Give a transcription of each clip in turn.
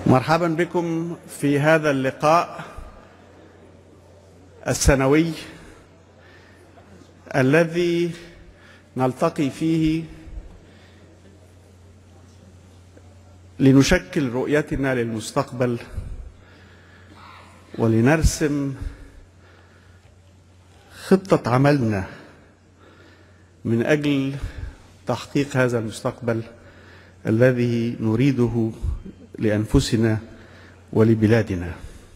مرحبا بكم في هذا اللقاء السنوي الذي نلتقي فيه لنشكل رؤيتنا للمستقبل ولنرسم خطة عملنا من أجل تحقيق هذا المستقبل الذي نريده لأنفسنا ولبلادنا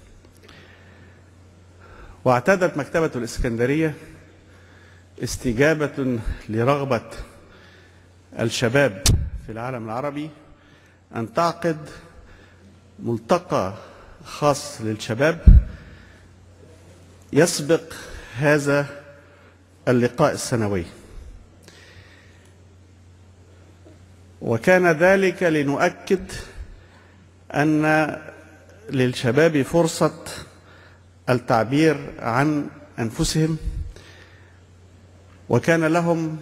واعتادت مكتبة الإسكندرية استجابة لرغبة الشباب في العالم العربي أن تعقد ملتقى خاص للشباب يسبق هذا اللقاء السنوي وكان ذلك لنؤكد أن للشباب فرصة التعبير عن أنفسهم وكان لهم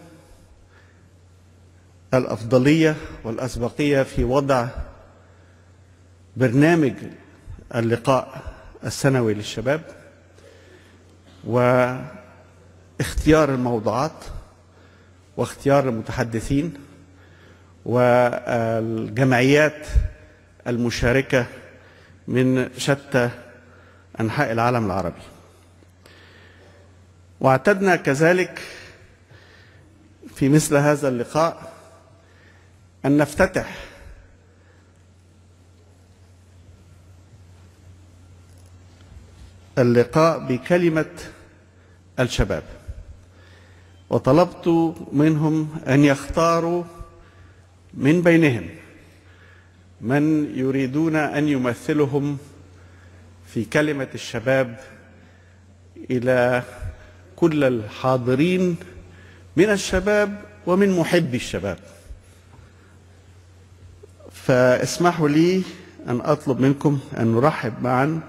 الأفضلية والأسبقية في وضع برنامج اللقاء السنوي للشباب واختيار الموضوعات واختيار المتحدثين والجمعيات المشاركة من شتى أنحاء العالم العربي واعتدنا كذلك في مثل هذا اللقاء أن نفتتح اللقاء بكلمة الشباب وطلبت منهم أن يختاروا من بينهم من يريدون أن يمثلهم في كلمة الشباب إلى كل الحاضرين من الشباب ومن محبي الشباب فاسمحوا لي أن أطلب منكم أن نرحب معا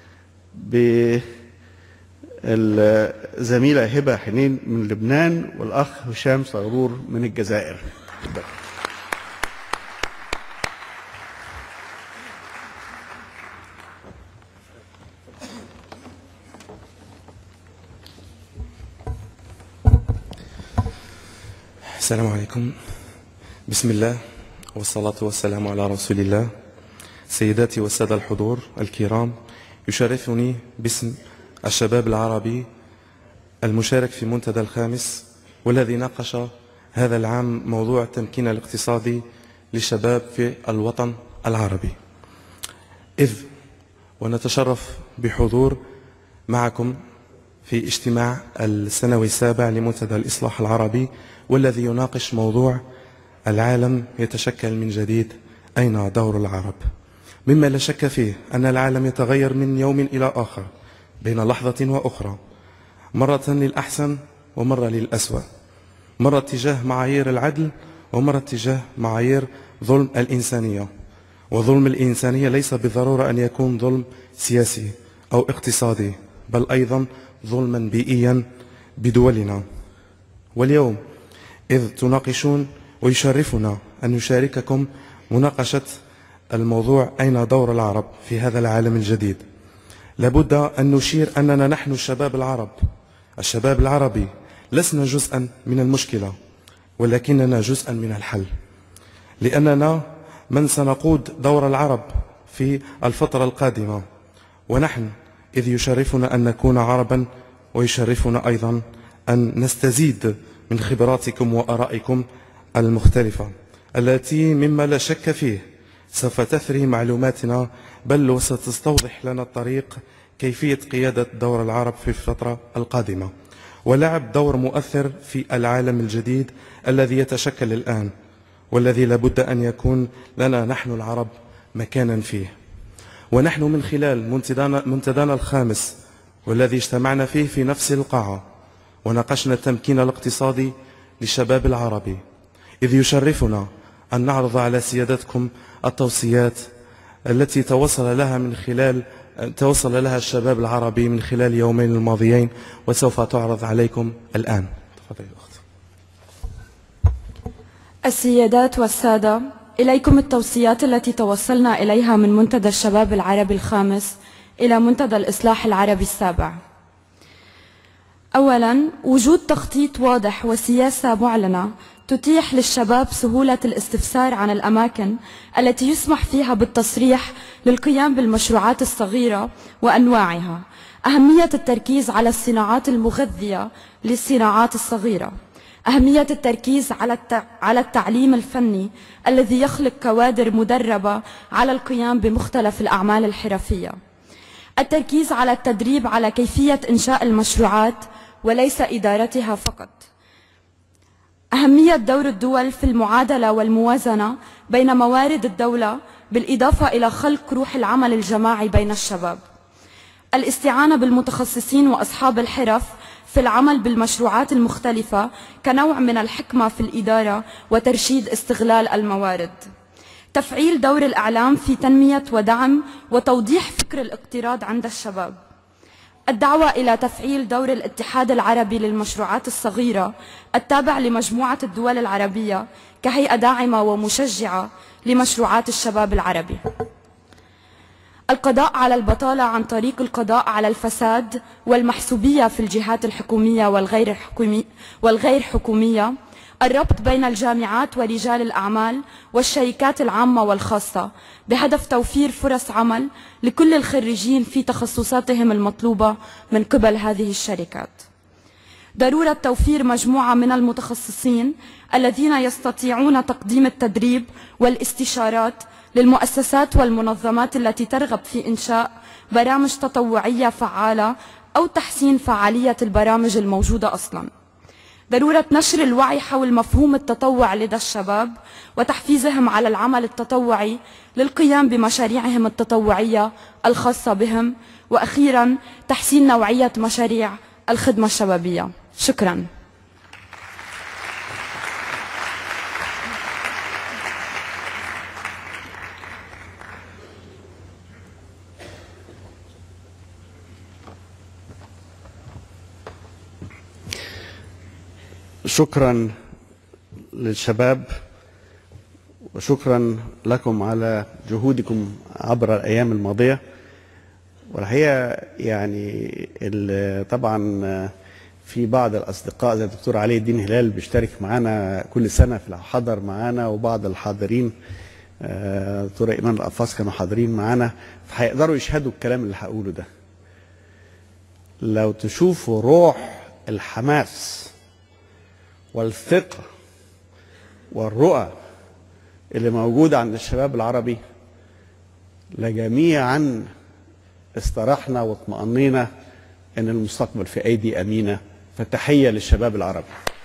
بالزميلة هبة حنين من لبنان والأخ هشام صغرور من الجزائر السلام عليكم بسم الله والصلاة والسلام على رسول الله سيداتي والسادة الحضور الكرام يشرفني باسم الشباب العربي المشارك في منتدى الخامس والذي ناقش هذا العام موضوع التمكين الاقتصادي للشباب في الوطن العربي إذ ونتشرف بحضور معكم في اجتماع السنوي السابع لمنتدى الإصلاح العربي والذي يناقش موضوع العالم يتشكل من جديد أين دور العرب مما لا شك فيه أن العالم يتغير من يوم إلى آخر بين لحظة وأخرى مرة للأحسن ومرة للأسوأ مرة اتجاه معايير العدل ومرة اتجاه معايير ظلم الإنسانية وظلم الإنسانية ليس بالضرورة أن يكون ظلم سياسي أو اقتصادي بل أيضا ظلما بيئيا بدولنا واليوم إذ تناقشون ويشرفنا أن نشارككم مناقشة الموضوع أين دور العرب في هذا العالم الجديد لابد أن نشير أننا نحن الشباب العرب الشباب العربي لسنا جزءا من المشكلة ولكننا جزءا من الحل لأننا من سنقود دور العرب في الفترة القادمة ونحن إذ يشرفنا أن نكون عربا ويشرفنا أيضا أن نستزيد من خبراتكم وأرائكم المختلفة التي مما لا شك فيه سوف تثري معلوماتنا بل وستستوضح لنا الطريق كيفية قيادة دور العرب في الفترة القادمة ولعب دور مؤثر في العالم الجديد الذي يتشكل الآن والذي لابد أن يكون لنا نحن العرب مكانا فيه ونحن من خلال منتدانا, منتدانا الخامس والذي اجتمعنا فيه في نفس القاعة وناقشنا التمكين الاقتصادي للشباب العربي إذ يشرفنا أن نعرض على سيادتكم التوصيات التي توصل لها من خلال توصل لها الشباب العربي من خلال يومين الماضيين وسوف تعرض عليكم الآن تفضل السيدات والسادة إليكم التوصيات التي توصلنا إليها من منتدى الشباب العربي الخامس إلى منتدى الإصلاح العربي السابع أولا وجود تخطيط واضح وسياسة معلنة تتيح للشباب سهولة الاستفسار عن الأماكن التي يسمح فيها بالتصريح للقيام بالمشروعات الصغيرة وأنواعها أهمية التركيز على الصناعات المغذية للصناعات الصغيرة أهمية التركيز على على التعليم الفني الذي يخلق كوادر مدربة على القيام بمختلف الأعمال الحرفية التركيز على التدريب على كيفية إنشاء المشروعات وليس إدارتها فقط أهمية دور الدول في المعادلة والموازنة بين موارد الدولة بالإضافة إلى خلق روح العمل الجماعي بين الشباب الاستعانة بالمتخصصين وأصحاب الحرف في العمل بالمشروعات المختلفة كنوع من الحكمة في الإدارة وترشيد استغلال الموارد تفعيل دور الإعلام في تنمية ودعم وتوضيح فكر الاقتراض عند الشباب الدعوة إلى تفعيل دور الاتحاد العربي للمشروعات الصغيرة التابع لمجموعة الدول العربية كهيئة داعمة ومشجعة لمشروعات الشباب العربي القضاء على البطالة عن طريق القضاء على الفساد والمحسوبية في الجهات الحكومية والغير, الحكومي والغير حكومية الربط بين الجامعات ورجال الأعمال والشركات العامة والخاصة بهدف توفير فرص عمل لكل الخريجين في تخصصاتهم المطلوبة من قبل هذه الشركات ضرورة توفير مجموعة من المتخصصين الذين يستطيعون تقديم التدريب والاستشارات للمؤسسات والمنظمات التي ترغب في إنشاء برامج تطوعية فعالة أو تحسين فعالية البرامج الموجودة أصلاً ضرورة نشر الوعي حول مفهوم التطوع لدى الشباب وتحفيزهم على العمل التطوعي للقيام بمشاريعهم التطوعية الخاصة بهم وأخيرا تحسين نوعية مشاريع الخدمة الشبابية شكراً شكرا للشباب وشكرا لكم على جهودكم عبر الايام الماضيه والحقيقه يعني ال- طبعا في بعض الاصدقاء زي الدكتور علي الدين هلال بيشترك معانا كل سنه في حضر معانا وبعض الحاضرين آه، دكتور ايمان القفاص كانوا حاضرين معانا فهيقدروا يشهدوا الكلام اللي هقوله ده لو تشوفوا روح الحماس والثقة والرؤى اللي موجودة عند الشباب العربي لجميعا استرحنا واطمأنينا ان المستقبل في ايدي امينة فتحية للشباب العربي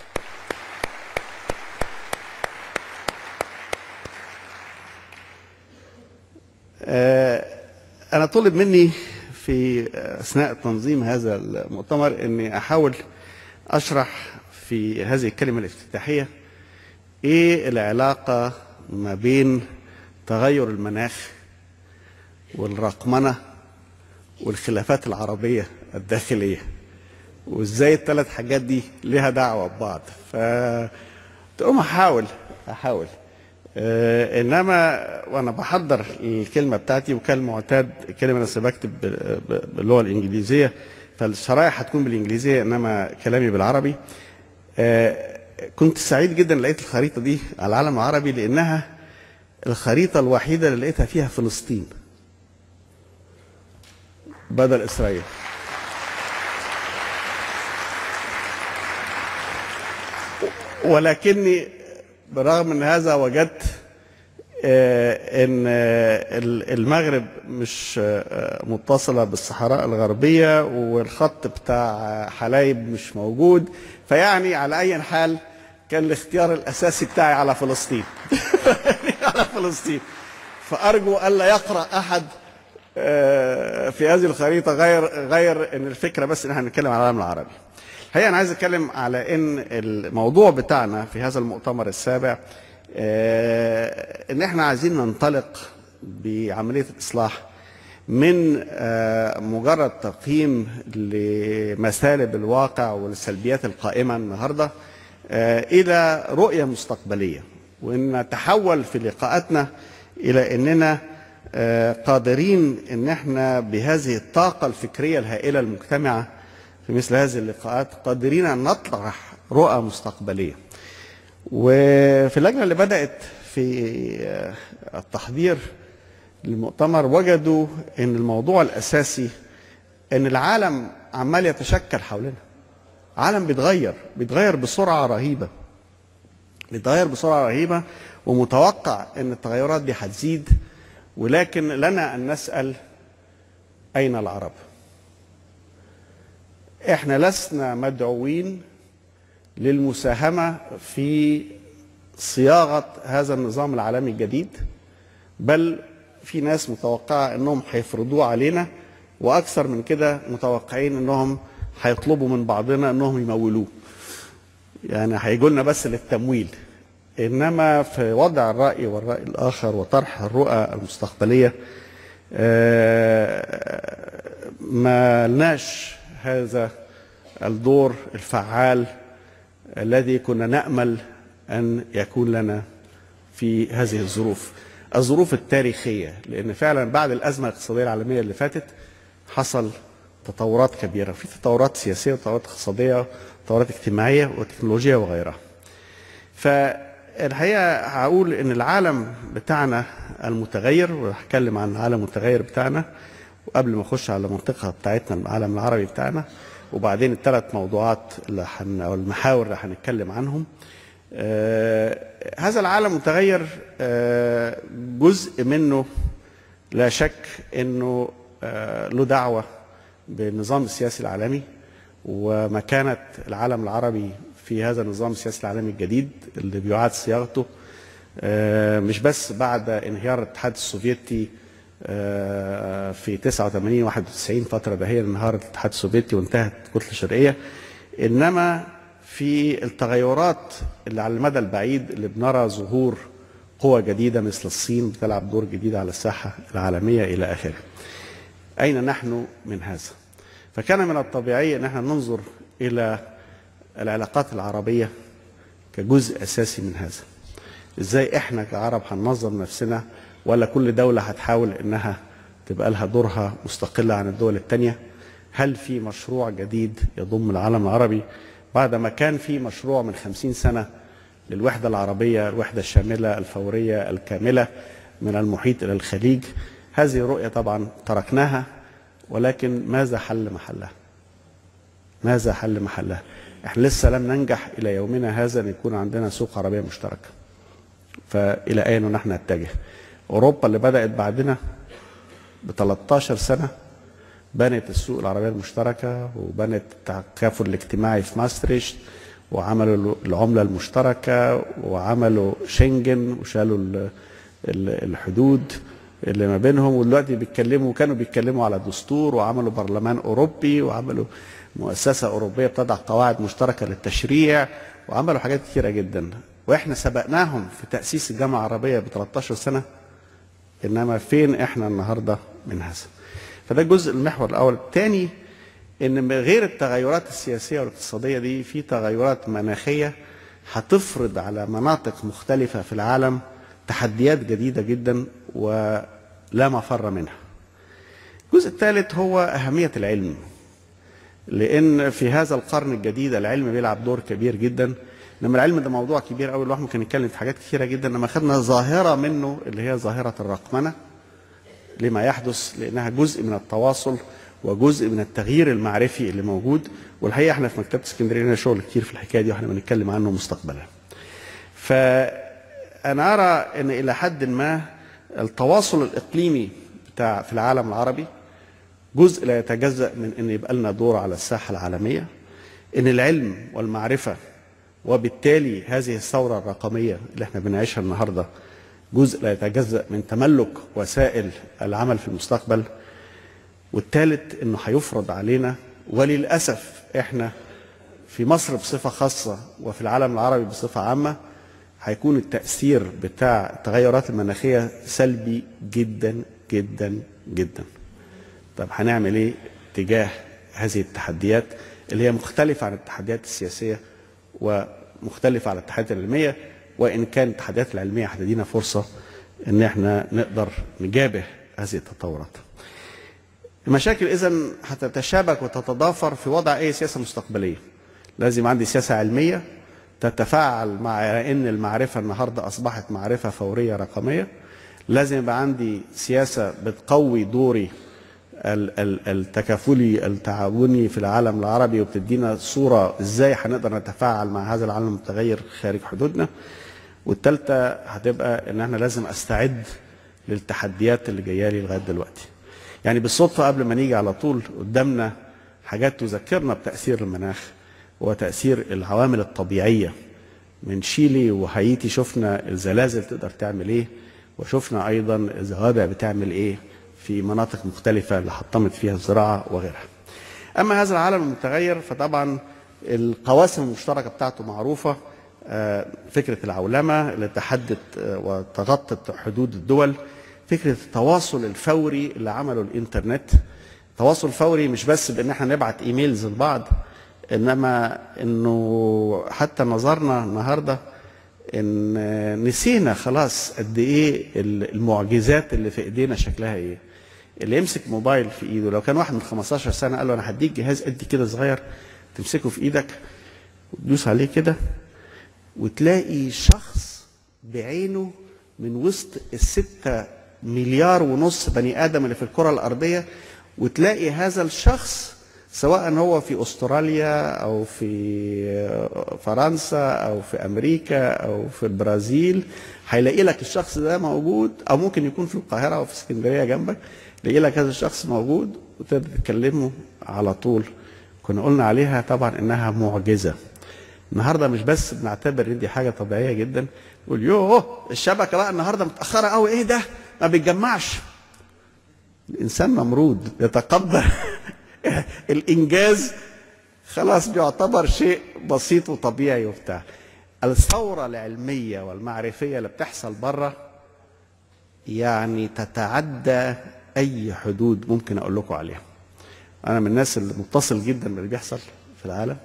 آه، انا طلب مني في اثناء تنظيم هذا المؤتمر اني احاول اشرح في هذه الكلمه الافتتاحيه ايه العلاقه ما بين تغير المناخ والرقمنه والخلافات العربيه الداخليه وازاي الثلاث حاجات دي لها دعوه ببعض ف تقوم احاول احاول آه انما وانا بحضر الكلمه بتاعتي وكان معتاد الكلمه انا بكتب ب- ب- باللغه الانجليزيه فالشرايح هتكون بالانجليزيه انما كلامي بالعربي آه كنت سعيد جدا لقيت الخريطه دي على العالم العربي لانها الخريطه الوحيده اللي لقيتها فيها فلسطين بدل اسرائيل ولكني برغم من هذا وجدت آه، ان آه، ال- المغرب مش آه، متصله بالصحراء الغربيه والخط بتاع حلايب مش موجود فيعني على اي حال كان الاختيار الاساسي بتاعي على فلسطين على فلسطين فارجو الا يقرا احد آه، في هذه الخريطه غير غير ان الفكره بس ان احنا بنتكلم على العالم العربي الحقيقه انا عايز اتكلم على ان الموضوع بتاعنا في هذا المؤتمر السابع آه، ان احنا عايزين ننطلق بعمليه الاصلاح من آه، مجرد تقييم لمسالب الواقع والسلبيات القائمه النهارده آه، الى رؤيه مستقبليه وان نتحول في لقاءاتنا الى اننا آه، قادرين ان احنا بهذه الطاقه الفكريه الهائله المجتمعه في مثل هذه اللقاءات قادرين ان نطرح رؤى مستقبليه. وفي اللجنه اللي بدات في آه، التحضير للمؤتمر وجدوا ان الموضوع الاساسي ان العالم عمال يتشكل حولنا. عالم بيتغير بيتغير بسرعه رهيبه. بيتغير بسرعه رهيبه ومتوقع ان التغيرات دي هتزيد ولكن لنا ان نسال اين العرب؟ احنا لسنا مدعوين للمساهمه في صياغه هذا النظام العالمي الجديد بل في ناس متوقعه انهم هيفرضوه علينا واكثر من كده متوقعين انهم هيطلبوا من بعضنا انهم يمولوه يعني هيجوا لنا بس للتمويل انما في وضع الراي والراي الاخر وطرح الرؤى المستقبليه آه، ما لناش هذا الدور الفعال الذي كنا نامل ان يكون لنا في هذه الظروف الظروف التاريخيه لان فعلا بعد الازمه الاقتصاديه العالميه اللي فاتت حصل تطورات كبيره في تطورات سياسيه وتطورات اقتصاديه وتطورات اجتماعيه وتكنولوجيه وغيرها فالحقيقه هقول ان العالم بتاعنا المتغير وهتكلم عن العالم المتغير بتاعنا وقبل ما اخش على المنطقه بتاعتنا العالم العربي بتاعنا وبعدين الثلاث موضوعات اللي حن او المحاور اللي هنتكلم عنهم آه هذا العالم المتغير آه جزء منه لا شك انه آه له دعوه بالنظام السياسي العالمي ومكانه العالم العربي في هذا النظام السياسي العالمي الجديد اللي بيعاد صياغته آه، مش بس بعد انهيار الاتحاد السوفيتي آه، في 89 91 فتره بهيه انهار الاتحاد السوفيتي وانتهت الكتله الشرقيه انما في التغيرات اللي على المدى البعيد اللي بنرى ظهور قوى جديده مثل الصين بتلعب دور جديد على الساحه العالميه الى اخره. اين نحن من هذا؟ فكان من الطبيعي ان احنا ننظر الى العلاقات العربيه كجزء اساسي من هذا. ازاي احنا كعرب هننظم نفسنا ولا كل دوله هتحاول انها تبقى لها دورها مستقله عن الدول الثانيه؟ هل في مشروع جديد يضم العالم العربي بعد ما كان في مشروع من خمسين سنه للوحده العربيه الوحده الشامله الفوريه الكامله من المحيط الى الخليج هذه الرؤيه طبعا تركناها ولكن ماذا حل محلها؟ ماذا حل محلها؟ احنا لسه لم ننجح الى يومنا هذا ان يكون عندنا سوق عربيه مشتركه. فالى اين نحن نتجه؟ اوروبا اللي بدات بعدنا ب 13 سنه بنت السوق العربيه المشتركه وبنت التكافل الاجتماعي في ماستريشت وعملوا العمله المشتركه وعملوا شنجن وشالوا ال- ال- الحدود اللي ما بينهم ودلوقتي بيتكلموا كانوا بيتكلموا على دستور وعملوا برلمان اوروبي وعملوا مؤسسه اوروبيه بتضع قواعد مشتركه للتشريع وعملوا حاجات كثيره جدا واحنا سبقناهم في تاسيس الجامعه العربيه ب 13 سنه انما فين احنا النهارده من هذا فده الجزء المحور الاول الثاني ان من غير التغيرات السياسيه والاقتصاديه دي في تغيرات مناخيه هتفرض على مناطق مختلفه في العالم تحديات جديده جدا ولا مفر منها الجزء الثالث هو اهميه العلم لان في هذا القرن الجديد العلم بيلعب دور كبير جدا انما العلم ده موضوع كبير قوي الواحد ممكن يتكلم في حاجات كثيره جدا انما خدنا ظاهره منه اللي هي ظاهره الرقمنه لما يحدث لانها جزء من التواصل وجزء من التغيير المعرفي اللي موجود والحقيقه احنا في مكتبه اسكندريه لنا شغل كتير في الحكايه دي واحنا بنتكلم عنه مستقبلا. فانا ارى ان الى حد ما التواصل الاقليمي بتاع في العالم العربي جزء لا يتجزا من ان يبقى لنا دور على الساحه العالميه ان العلم والمعرفه وبالتالي هذه الثوره الرقميه اللي احنا بنعيشها النهارده جزء لا يتجزا من تملك وسائل العمل في المستقبل والثالث انه هيفرض علينا وللاسف احنا في مصر بصفه خاصه وفي العالم العربي بصفه عامه هيكون التاثير بتاع التغيرات المناخيه سلبي جدا جدا جدا. طب هنعمل ايه تجاه هذه التحديات اللي هي مختلفه عن التحديات السياسيه ومختلفه عن التحديات العلميه وان كان التحديات العلميه هتدينا فرصه ان احنا نقدر نجابه هذه التطورات. المشاكل اذا هتتشابك وتتضافر في وضع اي سياسه مستقبليه. لازم عندي سياسه علميه تتفاعل مع ان المعرفه النهارده اصبحت معرفه فوريه رقميه. لازم يبقى عندي سياسه بتقوي دوري ال- ال- التكافلي التعاوني في العالم العربي وبتدينا صوره ازاي هنقدر نتفاعل مع هذا العالم المتغير خارج حدودنا. والثالثه هتبقى ان احنا لازم استعد للتحديات اللي جايه لي لغايه دلوقتي. يعني بالصدفه قبل ما نيجي على طول قدامنا حاجات تذكرنا بتاثير المناخ وتاثير العوامل الطبيعيه من شيلي وهايتي شفنا الزلازل تقدر تعمل ايه وشفنا ايضا الزوابع بتعمل ايه في مناطق مختلفه اللي حطمت فيها الزراعه وغيرها. اما هذا العالم المتغير فطبعا القواسم المشتركه بتاعته معروفه آه، فكره العولمه اللي تحدت آه، وتغطت حدود الدول فكره التواصل الفوري اللي عمله الانترنت تواصل فوري مش بس بان احنا نبعت ايميلز لبعض انما انه حتى نظرنا النهارده ان نسينا خلاص قد ايه المعجزات اللي في ايدينا شكلها ايه اللي يمسك موبايل في ايده لو كان واحد من 15 سنه قال له انا هديك جهاز قد كده صغير تمسكه في ايدك وتدوس عليه كده وتلاقي شخص بعينه من وسط الستة مليار ونص بني آدم اللي في الكرة الأرضية وتلاقي هذا الشخص سواء هو في أستراليا أو في فرنسا أو في أمريكا أو في البرازيل هيلاقي لك الشخص ده موجود أو ممكن يكون في القاهرة أو في اسكندرية جنبك يلاقي لك هذا الشخص موجود وتقدر تكلمه على طول كنا قلنا عليها طبعا إنها معجزة النهارده مش بس بنعتبر ان دي حاجه طبيعيه جدا نقول يوه الشبكه بقى النهارده متاخره قوي ايه ده ما بيتجمعش الانسان ممرود يتقبل الانجاز خلاص بيعتبر شيء بسيط وطبيعي وبتاع الثوره العلميه والمعرفيه اللي بتحصل بره يعني تتعدى اي حدود ممكن اقول لكم عليها انا من الناس اللي متصل جدا باللي بيحصل في العالم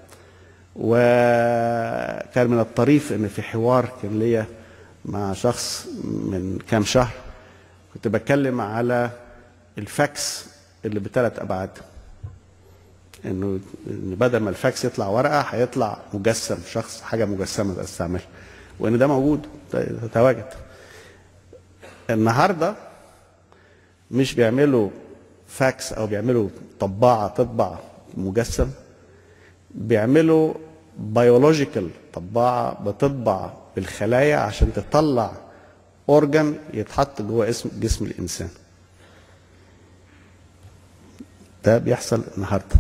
وكان من الطريف ان في حوار كان ليا مع شخص من كام شهر كنت بتكلم على الفاكس اللي بثلاث ابعاد انه إن بدل ما الفاكس يطلع ورقه هيطلع مجسم شخص حاجه مجسمه استعملها وان ده موجود تتواجد النهارده مش بيعملوا فاكس او بيعملوا طباعه تطبع مجسم بيعملوا بيولوجيكال طباعه بتطبع بالخلايا عشان تطلع اورجان يتحط جوه اسم جسم الانسان ده بيحصل النهارده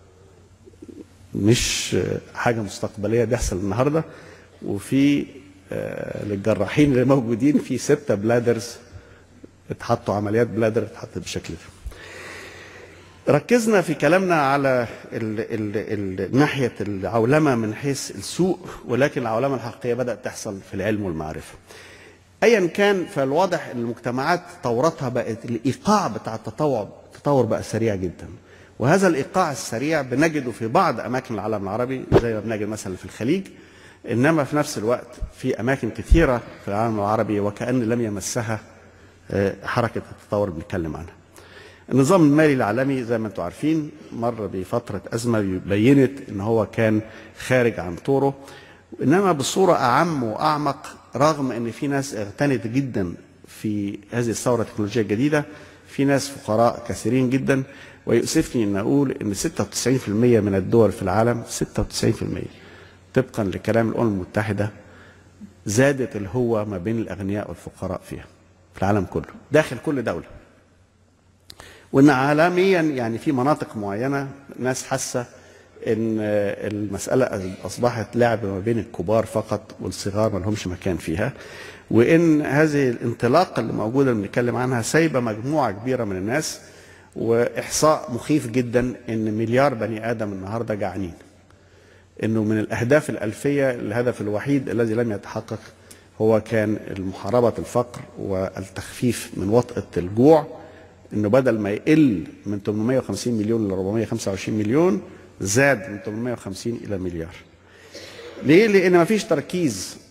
مش حاجه مستقبليه بيحصل النهارده وفي آه، للجراحين اللي موجودين في ستة بلادرز اتحطوا عمليات بلادر اتحطت بالشكل ده ركزنا في كلامنا على ال ال ال ناحية العولمة من حيث السوق ولكن العولمة الحقيقية بدأت تحصل في العلم والمعرفة ايا كان فالواضح ان المجتمعات تورطها بقت الايقاع بتاع التطور التطور بقى سريع جدا وهذا الايقاع السريع بنجده في بعض اماكن العالم العربي زي ما بنجد مثلا في الخليج انما في نفس الوقت في اماكن كثيره في العالم العربي وكان لم يمسها آه، حركه التطور اللي بنتكلم عنها. النظام المالي العالمي زي ما انتم عارفين مر بفتره ازمه بينت ان هو كان خارج عن طوره انما بصوره اعم واعمق رغم ان في ناس اغتنت جدا في هذه الثوره التكنولوجيه الجديده في ناس فقراء كثيرين جدا ويؤسفني ان اقول ان 96% من الدول في العالم 96% طبقا لكلام الامم المتحده زادت الهوه ما بين الاغنياء والفقراء فيها في العالم كله داخل كل دوله وان عالميا يعني في مناطق معينه ناس حاسه ان المساله اصبحت لعب ما بين الكبار فقط والصغار ما لهمش مكان فيها وان هذه الانطلاقه اللي موجوده اللي بنتكلم عنها سايبه مجموعه كبيره من الناس واحصاء مخيف جدا ان مليار بني ادم النهارده جعانين انه من الاهداف الالفيه الهدف الوحيد الذي لم يتحقق هو كان محاربه الفقر والتخفيف من وطأة الجوع انه بدل ما يقل من 850 مليون ل 425 مليون زاد من 850 الى مليار. ليه؟ لان ما فيش تركيز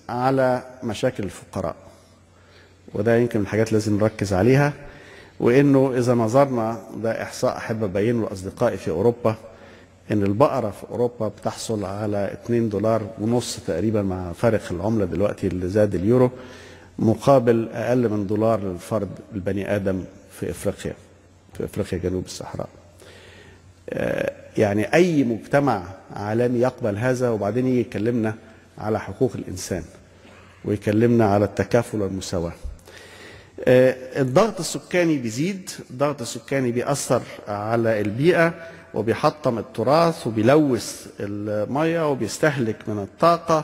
على مشاكل الفقراء وده يمكن من الحاجات لازم نركز عليها وانه اذا نظرنا ده احصاء احب ابينه لاصدقائي في اوروبا ان البقره في اوروبا بتحصل على 2 دولار ونص تقريبا مع فارق العمله دلوقتي اللي زاد اليورو مقابل اقل من دولار للفرد البني ادم في افريقيا في افريقيا جنوب الصحراء آه، يعني اي مجتمع عالمي يقبل هذا وبعدين يجي يكلمنا على حقوق الانسان ويكلمنا على التكافل والمساواه آه، الضغط السكاني بيزيد الضغط السكاني بيأثر على البيئة وبيحطم التراث وبيلوث المية وبيستهلك من الطاقة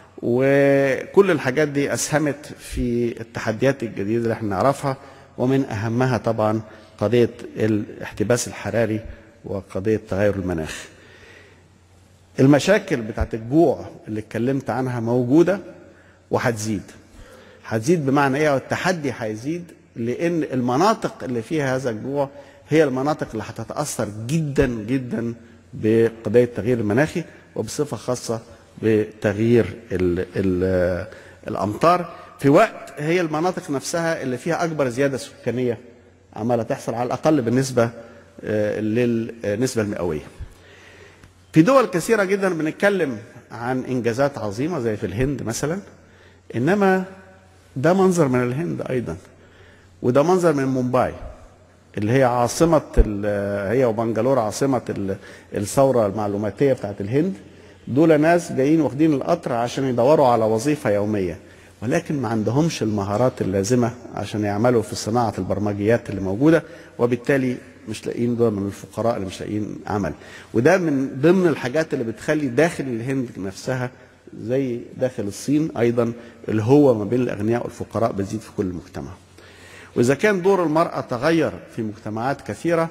وكل الحاجات دي أسهمت في التحديات الجديدة اللي احنا نعرفها ومن أهمها طبعا قضية الاحتباس الحراري وقضية تغير المناخ المشاكل بتاعت الجوع اللي اتكلمت عنها موجودة وهتزيد هتزيد بمعنى ايه التحدي هيزيد لان المناطق اللي فيها هذا الجوع هي المناطق اللي هتتاثر جدا جدا بقضيه التغيير المناخي وبصفه خاصه بتغيير ال ال الامطار في وقت هي المناطق نفسها اللي فيها اكبر زياده سكانيه عماله تحصل على الاقل بالنسبه آه، للنسبه المئويه. في دول كثيره جدا بنتكلم عن انجازات عظيمه زي في الهند مثلا انما ده منظر من الهند ايضا وده منظر من مومباي اللي هي عاصمة ال- هي وبنجلور عاصمة ال- الثورة المعلوماتية بتاعت الهند دول ناس جايين واخدين القطر عشان يدوروا على وظيفة يومية ولكن ما عندهمش المهارات اللازمة عشان يعملوا في صناعة البرمجيات اللي موجودة وبالتالي مش لاقيين دول من الفقراء اللي مش لاقيين عمل وده من ضمن الحاجات اللي بتخلي داخل الهند نفسها زي داخل الصين ايضا اللي هو ما بين الاغنياء والفقراء بيزيد في كل مجتمع واذا كان دور المراه تغير في مجتمعات كثيره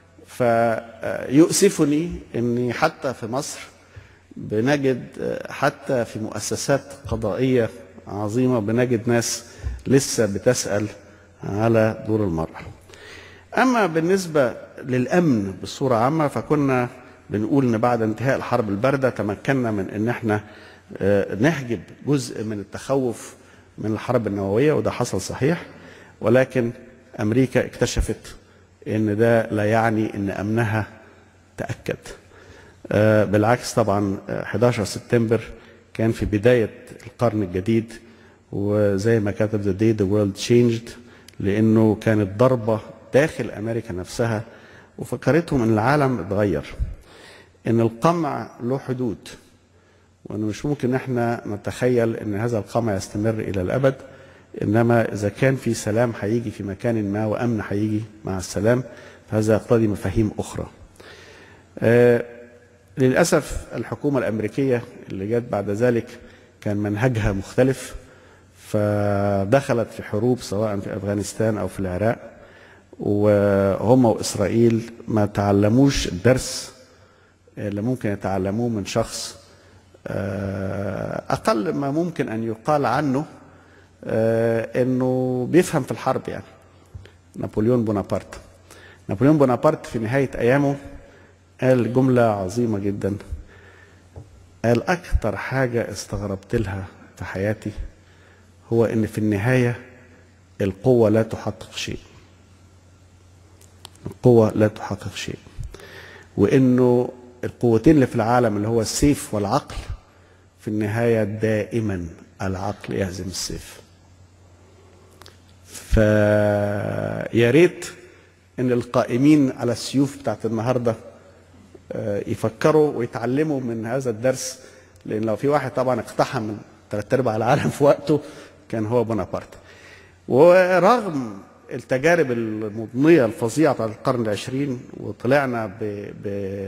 فيؤسفني اني حتى في مصر بنجد حتى في مؤسسات قضائيه عظيمه بنجد ناس لسه بتسال على دور المراه اما بالنسبه للامن بصوره عامه فكنا بنقول ان بعد انتهاء الحرب البارده تمكنا من ان احنا آه، نحجب جزء من التخوف من الحرب النوويه وده حصل صحيح ولكن امريكا اكتشفت ان ده لا يعني ان امنها تاكد آه، بالعكس طبعا آه، 11 سبتمبر كان في بدايه القرن الجديد وزي ما كتب ذا داي ذا وورلد changed لانه كانت ضربه داخل امريكا نفسها وفكرتهم ان العالم اتغير ان القمع له حدود وانه مش ممكن احنا نتخيل ان هذا القمع يستمر الى الابد انما اذا كان في سلام هيجي في مكان ما وامن هيجي مع السلام فهذا يقتضي مفاهيم اخرى. آه للاسف الحكومه الامريكيه اللي جت بعد ذلك كان منهجها مختلف فدخلت في حروب سواء في افغانستان او في العراق وهم واسرائيل ما تعلموش الدرس اللي ممكن يتعلموه من شخص آه، اقل ما ممكن ان يقال عنه آه، انه بيفهم في الحرب يعني نابليون بونابرت نابليون بونابرت في نهايه ايامه قال جمله عظيمه جدا قال اكتر حاجه استغربت لها في حياتي هو ان في النهايه القوه لا تحقق شيء القوه لا تحقق شيء وانه القوتين اللي في العالم اللي هو السيف والعقل في النهايه دائما العقل يهزم السيف فيا ريت ان القائمين على السيوف بتاعت النهارده آه، يفكروا ويتعلموا من هذا الدرس لان لو في واحد طبعا اقتحم ثلاث ارباع العالم في وقته كان هو بونابرت ورغم التجارب المضنية الفظيعة بتاعت القرن العشرين وطلعنا ب, ب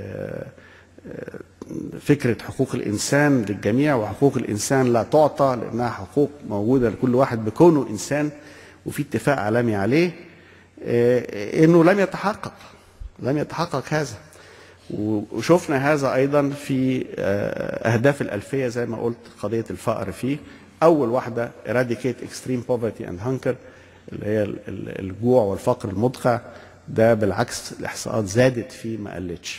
فكرة حقوق الإنسان للجميع وحقوق الإنسان لا تعطى لأنها حقوق موجودة لكل واحد بكونه إنسان وفي اتفاق عالمي عليه آه، إنه لم يتحقق لم يتحقق هذا وشفنا هذا أيضا في آه، أهداف الألفية زي ما قلت قضية الفقر فيه أول واحدة eradicate extreme poverty and hunger اللي هي ال- ال- الجوع والفقر المدقع ده بالعكس الإحصاءات زادت فيه ما قلتش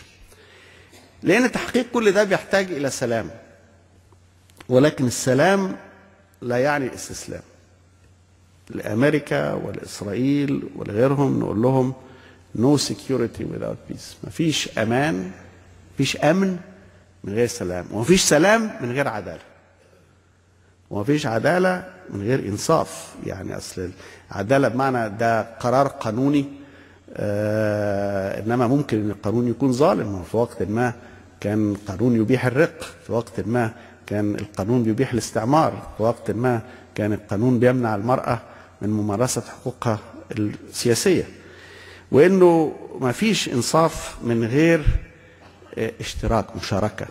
لأن تحقيق كل ده بيحتاج إلى سلام ولكن السلام لا يعني الاستسلام لامريكا ولاسرائيل ولغيرهم نقول لهم no security without peace مفيش امان مفيش امن من غير سلام ومفيش سلام من غير عداله ومفيش عداله من غير انصاف يعني اصل العداله بمعنى ده قرار قانوني آه انما ممكن ان القانون يكون ظالم في وقت ما كان القانون يبيح الرق في وقت ما كان القانون بيبيح الاستعمار في وقت ما كان القانون بيمنع المراه من ممارسه حقوقها السياسيه وانه ما فيش انصاف من غير اه، اشتراك مشاركه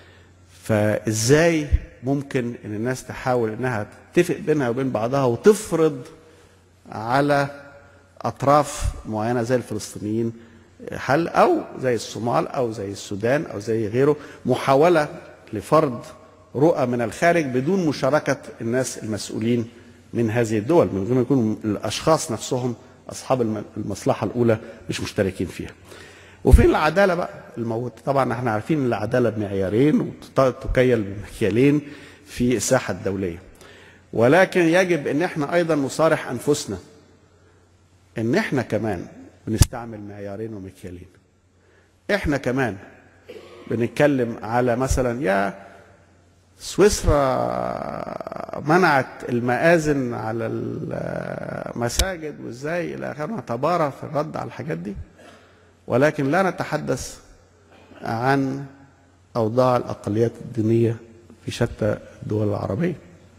فازاي ممكن ان الناس تحاول انها تتفق بينها وبين بعضها وتفرض على اطراف معينه زي الفلسطينيين حل او زي الصومال او زي السودان او زي غيره محاوله لفرض رؤى من الخارج بدون مشاركه الناس المسؤولين من هذه الدول من غير ما يكونوا الاشخاص نفسهم اصحاب الم- المصلحه الاولى مش مشتركين فيها. وفين العداله بقى الموت طبعا احنا عارفين ان العداله بمعيارين وتكيل بمكيالين في الساحه الدوليه. ولكن يجب ان احنا ايضا نصارح انفسنا ان احنا كمان بنستعمل معيارين ومكيالين. احنا كمان بنتكلم على مثلا يا سويسرا منعت المآذن على المساجد وازاي الى اخره نتبارى في الرد على الحاجات دي ولكن لا نتحدث عن اوضاع الاقليات الدينيه في شتى الدول العربيه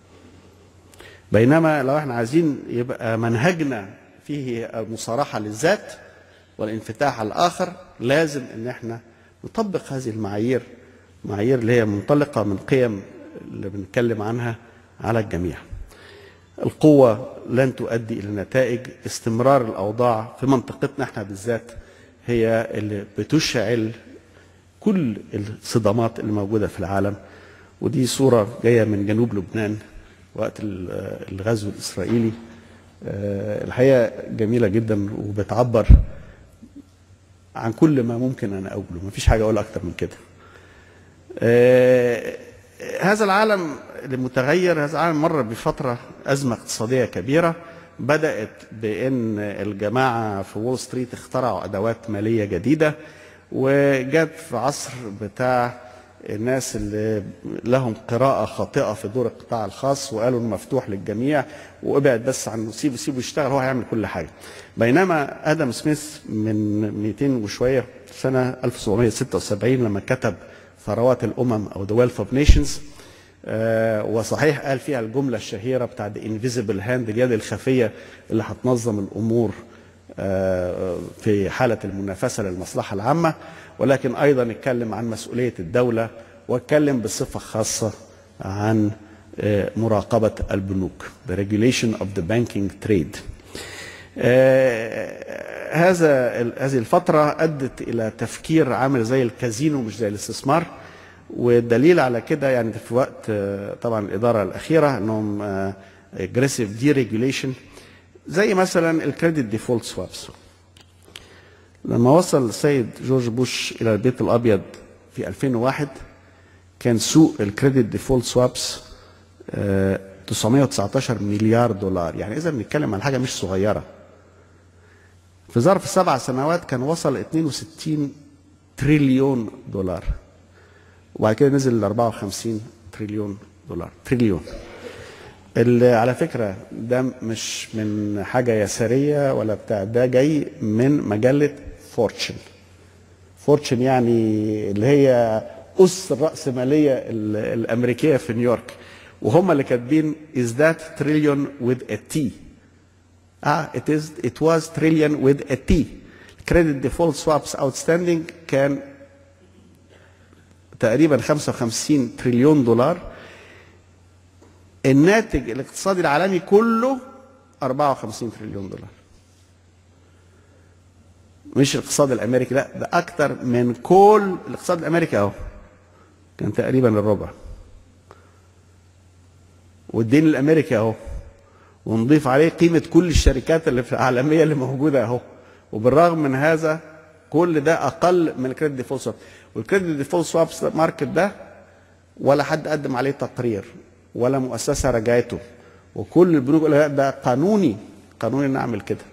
بينما لو احنا عايزين يبقى منهجنا فيه المصارحه للذات والانفتاح على الاخر لازم ان احنا نطبق هذه المعايير معايير اللي هي منطلقه من قيم اللي بنتكلم عنها على الجميع. القوه لن تؤدي الى نتائج استمرار الاوضاع في منطقتنا احنا بالذات هي اللي بتشعل كل الصدامات اللي موجوده في العالم ودي صوره جايه من جنوب لبنان وقت ال- الغزو الاسرائيلي آه، الحقيقه جميله جدا وبتعبر عن كل ما ممكن انا اقوله مفيش حاجه اقول اكتر من كده آه، هذا العالم المتغير هذا العالم مر بفترة أزمة اقتصادية كبيرة بدأت بأن الجماعة في وول ستريت اخترعوا أدوات مالية جديدة وجت في عصر بتاع الناس اللي لهم قراءة خاطئة في دور القطاع الخاص وقالوا انه مفتوح للجميع وابعد بس عنه سيبه سيبه يشتغل هو هيعمل كل حاجة بينما ادم سميث من 200 وشوية سنة 1776 لما كتب ثروات الامم او The Wealth of Nations آه وصحيح قال فيها الجمله الشهيره بتاع The Invisible Hand اليد الخفيه اللي هتنظم الامور آه في حاله المنافسه للمصلحه العامه ولكن ايضا اتكلم عن مسؤوليه الدوله واتكلم بصفه خاصه عن آه مراقبه البنوك The Regulation of the Banking Trade آه، هذا ال- هذه الفترة أدت إلى تفكير عامل زي الكازينو مش زي الاستثمار والدليل على كده يعني في وقت آه، طبعا الإدارة الأخيرة أنهم اجريسيف دي ريجوليشن زي مثلا الكريدت ديفولت سوابس لما وصل السيد جورج بوش إلى البيت الأبيض في 2001 كان سوق الكريدت ديفولت سوابس 919 مليار دولار يعني إذا بنتكلم عن حاجة مش صغيرة في ظرف سبع سنوات كان وصل 62 تريليون دولار وبعد كده نزل ل 54 تريليون دولار تريليون اللي على فكرة ده مش من حاجة يسارية ولا بتاع ده جاي من مجلة فورتشن فورتشن يعني اللي هي أس الرأسمالية ال- الأمريكية في نيويورك وهم اللي كاتبين is that trillion with a T Ah, it is it was trillion with a T. Credit default swaps outstanding كان تقريبا 55 تريليون دولار. الناتج الاقتصادي العالمي كله 54 تريليون دولار. مش الاقتصاد الامريكي لا ده اكتر من كل الاقتصاد الامريكي اهو. كان تقريبا الربع. والدين الامريكي اهو. ونضيف عليه قيمة كل الشركات اللي في العالمية اللي موجودة اهو وبالرغم من هذا كل ده أقل من الكريدت ديفولت سواب والكريدت ديفولت سواب ماركت ده ولا حد قدم عليه تقرير ولا مؤسسه رجعته وكل البنوك يقول لا ده قانوني قانوني نعمل كده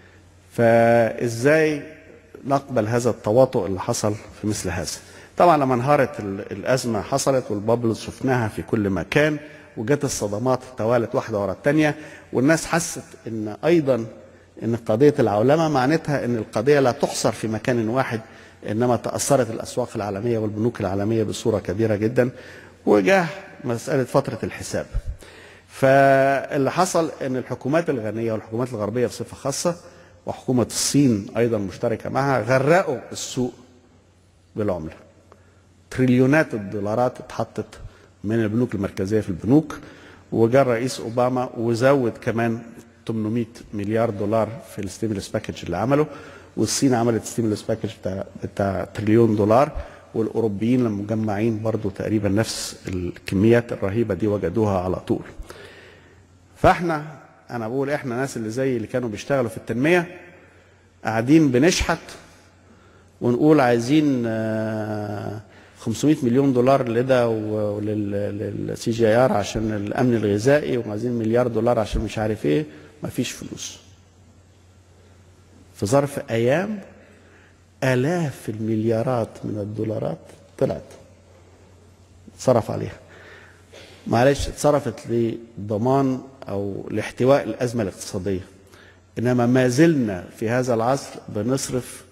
فازاي نقبل هذا التواطؤ اللي حصل في مثل هذا طبعا لما انهارت ال- الازمه حصلت والبابلز شفناها في كل مكان وجت الصدمات توالت واحده ورا الثانيه والناس حست ان ايضا ان قضيه العولمه معناتها ان القضيه لا تحصر في مكان واحد انما تاثرت الاسواق العالميه والبنوك العالميه بصوره كبيره جدا وجاه مساله فتره الحساب فاللي حصل ان الحكومات الغنيه والحكومات الغربيه بصفه خاصه وحكومه الصين ايضا مشتركه معها غرقوا السوق بالعمله تريليونات الدولارات اتحطت من البنوك المركزيه في البنوك وجاء الرئيس اوباما وزود كمان 800 مليار دولار في الستيمولس باكج اللي عمله والصين عملت ستيمولس باكج بتاع بتاع تريليون دولار والاوروبيين لما مجمعين برضو تقريبا نفس الكميات الرهيبه دي وجدوها على طول فاحنا انا بقول احنا ناس اللي زي اللي كانوا بيشتغلوا في التنميه قاعدين بنشحت ونقول عايزين آه، 500 مليون دولار لده وللسي جي اي ار عشان الامن الغذائي وعايزين مليار دولار عشان مش عارف ايه مفيش فلوس في ظرف ايام الاف المليارات من الدولارات طلعت صرف عليها معلش اتصرفت لضمان او لاحتواء الازمه الاقتصاديه انما ما زلنا في هذا العصر بنصرف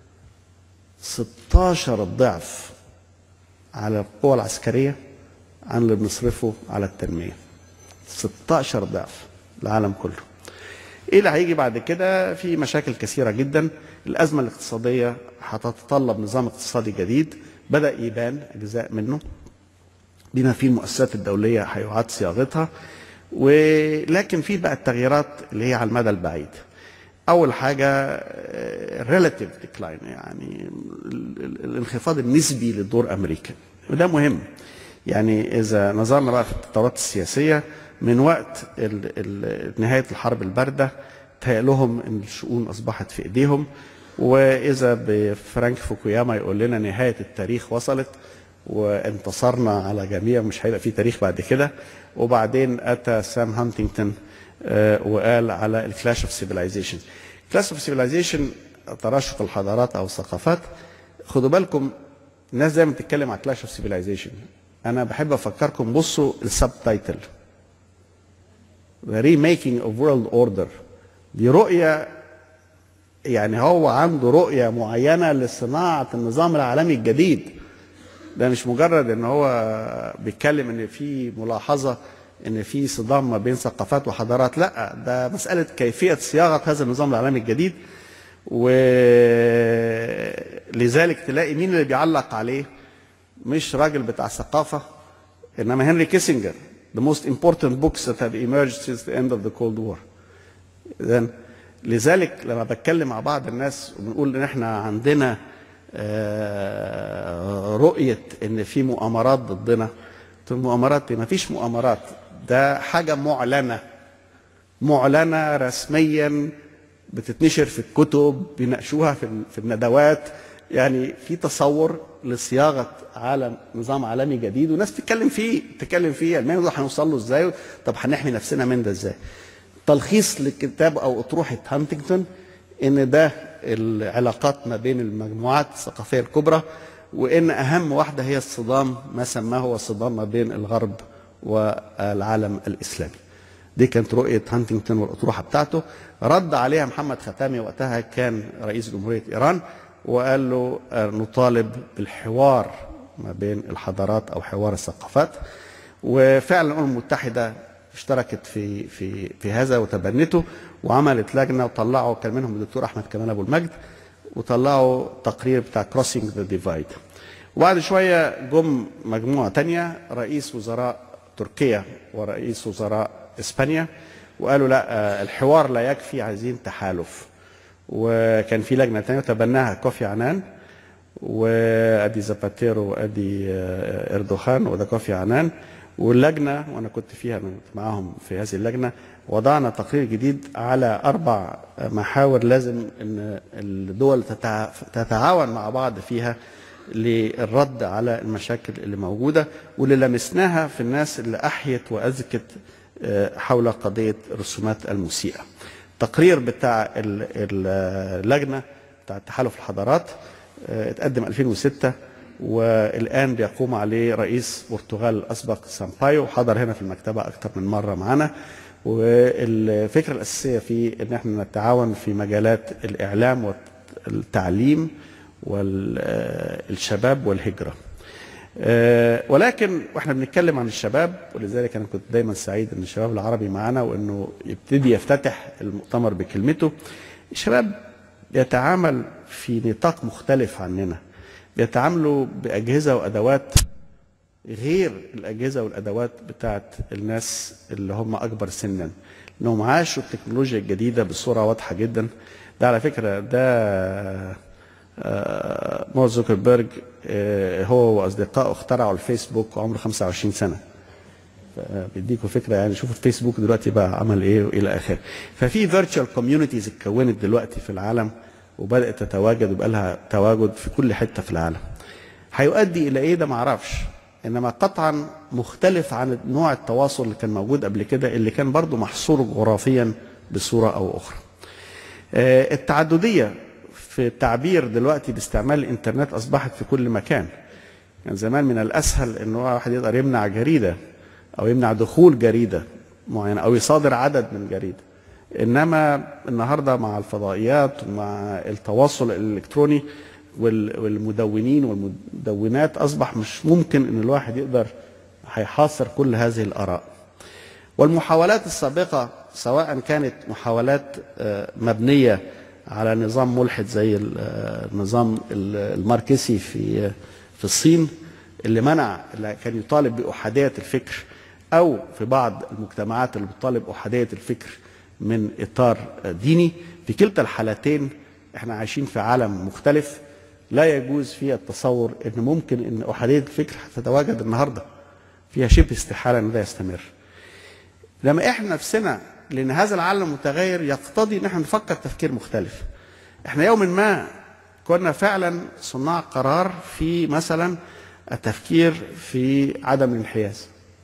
16 ضعف على القوى العسكريه عن اللي بنصرفه على التنميه 16 ضعف العالم كله ايه اللي هيجي بعد كده في مشاكل كثيره جدا الازمه الاقتصاديه هتتطلب نظام اقتصادي جديد بدا يبان اجزاء منه بما فيه المؤسسات الدوليه هيعاد صياغتها ولكن في بقى التغييرات اللي هي على المدى البعيد اول حاجه ريلاتيف ديكلاين يعني ال- ال- الانخفاض النسبي لدور امريكا وده مهم يعني اذا نظرنا بقى في التطورات السياسيه من وقت ال- ال- نهايه الحرب البارده تهيأ لهم ان الشؤون اصبحت في ايديهم واذا بفرانك فوكوياما يقول لنا نهايه التاريخ وصلت وانتصرنا على جميع مش هيبقى في تاريخ بعد كده وبعدين اتى سام هانتنجتون آه، وقال على الكلاش اوف سيفيلايزيشن كلاش اوف سيفيلايزيشن تراشق الحضارات او الثقافات خدوا بالكم الناس دايما بتتكلم على كلاش اوف سيفيلايزيشن انا بحب افكركم بصوا السب تايتل The remaking of world order دي رؤية يعني هو عنده رؤية معينة لصناعة النظام العالمي الجديد ده مش مجرد ان هو بيتكلم ان في ملاحظة ان في صدام ما بين ثقافات وحضارات لا ده مسألة كيفية صياغة هذا النظام العالمي الجديد ولذلك تلاقي مين اللي بيعلق عليه مش راجل بتاع ثقافة انما هنري كيسنجر the most important books that have emerged since the end of the Cold War إذن لذلك لما بتكلم مع بعض الناس وبنقول ان احنا عندنا آه، رؤية ان في مؤامرات ضدنا قلت لهم مؤامرات ما فيش مؤامرات ده حاجة معلنة معلنة رسميا بتتنشر في الكتب بيناقشوها في ال- في الندوات يعني في تصور لصياغه عالم نظام عالمي جديد والناس بتتكلم فيه بتتكلم فيه المانيا ده هنوصل له ازاي طب هنحمي نفسنا من ده ازاي تلخيص لكتاب او اطروحه هانتنجتون ان ده العلاقات ما بين المجموعات الثقافيه الكبرى وان اهم واحده هي الصدام ما سماه هو الصدام ما بين الغرب والعالم الاسلامي دي كانت رؤية هانتنجتون والأطروحة بتاعته رد عليها محمد ختامي وقتها كان رئيس جمهورية إيران وقال له آه، نطالب بالحوار ما بين الحضارات أو حوار الثقافات وفعلا الأمم المتحدة اشتركت في في في هذا وتبنته وعملت لجنه وطلعوا كان منهم الدكتور احمد كمال ابو المجد وطلعوا تقرير بتاع كروسنج ذا ديفايد وبعد شويه جم مجموعه تانية رئيس وزراء تركيا ورئيس وزراء اسبانيا وقالوا لا آه، الحوار لا يكفي عايزين تحالف وكان في لجنه تانية تبناها كوفي عنان وادي زاباتيرو وادي آه، اردوغان وده كوفي عنان واللجنه وانا كنت فيها أنا كنت معاهم في هذه اللجنه وضعنا تقرير جديد على اربع محاور لازم ان الدول تتع- تتعاون مع بعض فيها للرد على المشاكل اللي موجوده واللي لمسناها في الناس اللي احيت واذكت آه، حول قضيه الرسومات المسيئه. التقرير بتاع ال- ال- اللجنه بتاع تحالف الحضارات آه، اتقدم 2006 والان بيقوم عليه رئيس البرتغال الاسبق سامبايو حضر هنا في المكتبه اكثر من مره معنا والفكره الاساسيه فيه ان احنا نتعاون في مجالات الاعلام والتعليم والشباب والهجره. آه، ولكن واحنا بنتكلم عن الشباب ولذلك انا كنت دايما سعيد ان الشباب العربي معانا وانه يبتدي يفتتح المؤتمر بكلمته. الشباب بيتعامل في نطاق مختلف عننا. بيتعاملوا باجهزه وادوات غير الاجهزه والادوات بتاعت الناس اللي هم اكبر سنا انهم عاشوا التكنولوجيا الجديده بصوره واضحه جدا ده على فكره ده آه، مارك زوكربيرج آه، هو واصدقائه اخترعوا الفيسبوك وعمره 25 سنه بيديكوا فكره يعني شوفوا الفيسبوك دلوقتي بقى عمل ايه والى اخره ففي فيرتشوال كوميونيتيز اتكونت دلوقتي في العالم وبدات تتواجد وبقى لها تواجد في كل حته في العالم هيؤدي الى ايه ده ما اعرفش انما قطعا مختلف عن نوع التواصل اللي كان موجود قبل كده اللي كان برضو محصور جغرافيا بصوره او اخرى آه، التعدديه في التعبير دلوقتي باستعمال الانترنت اصبحت في كل مكان كان زمان من الاسهل ان هو واحد يقدر يمنع جريده او يمنع دخول جريده معينه او يصادر عدد من جريده انما النهارده مع الفضائيات ومع التواصل الالكتروني وال- والمدونين والمدونات اصبح مش ممكن ان الواحد يقدر هيحاصر كل هذه الاراء والمحاولات السابقه سواء كانت محاولات آه، مبنيه على نظام ملحد زي ال- آه، النظام ال- الماركسي في في الصين اللي منع اللي كان يطالب باحاديه الفكر او في بعض المجتمعات اللي بتطالب احاديه الفكر من اطار ديني في كلتا الحالتين احنا عايشين في عالم مختلف لا يجوز فيه التصور ان ممكن ان احاديه الفكر هتتواجد النهارده فيها شبه استحاله ان ده يستمر لما احنا نفسنا لان هذا العالم متغير يقتضي ان احنا نفكر تفكير مختلف احنا يوما ما كنا فعلا صناع قرار في مثلا التفكير في عدم الانحياز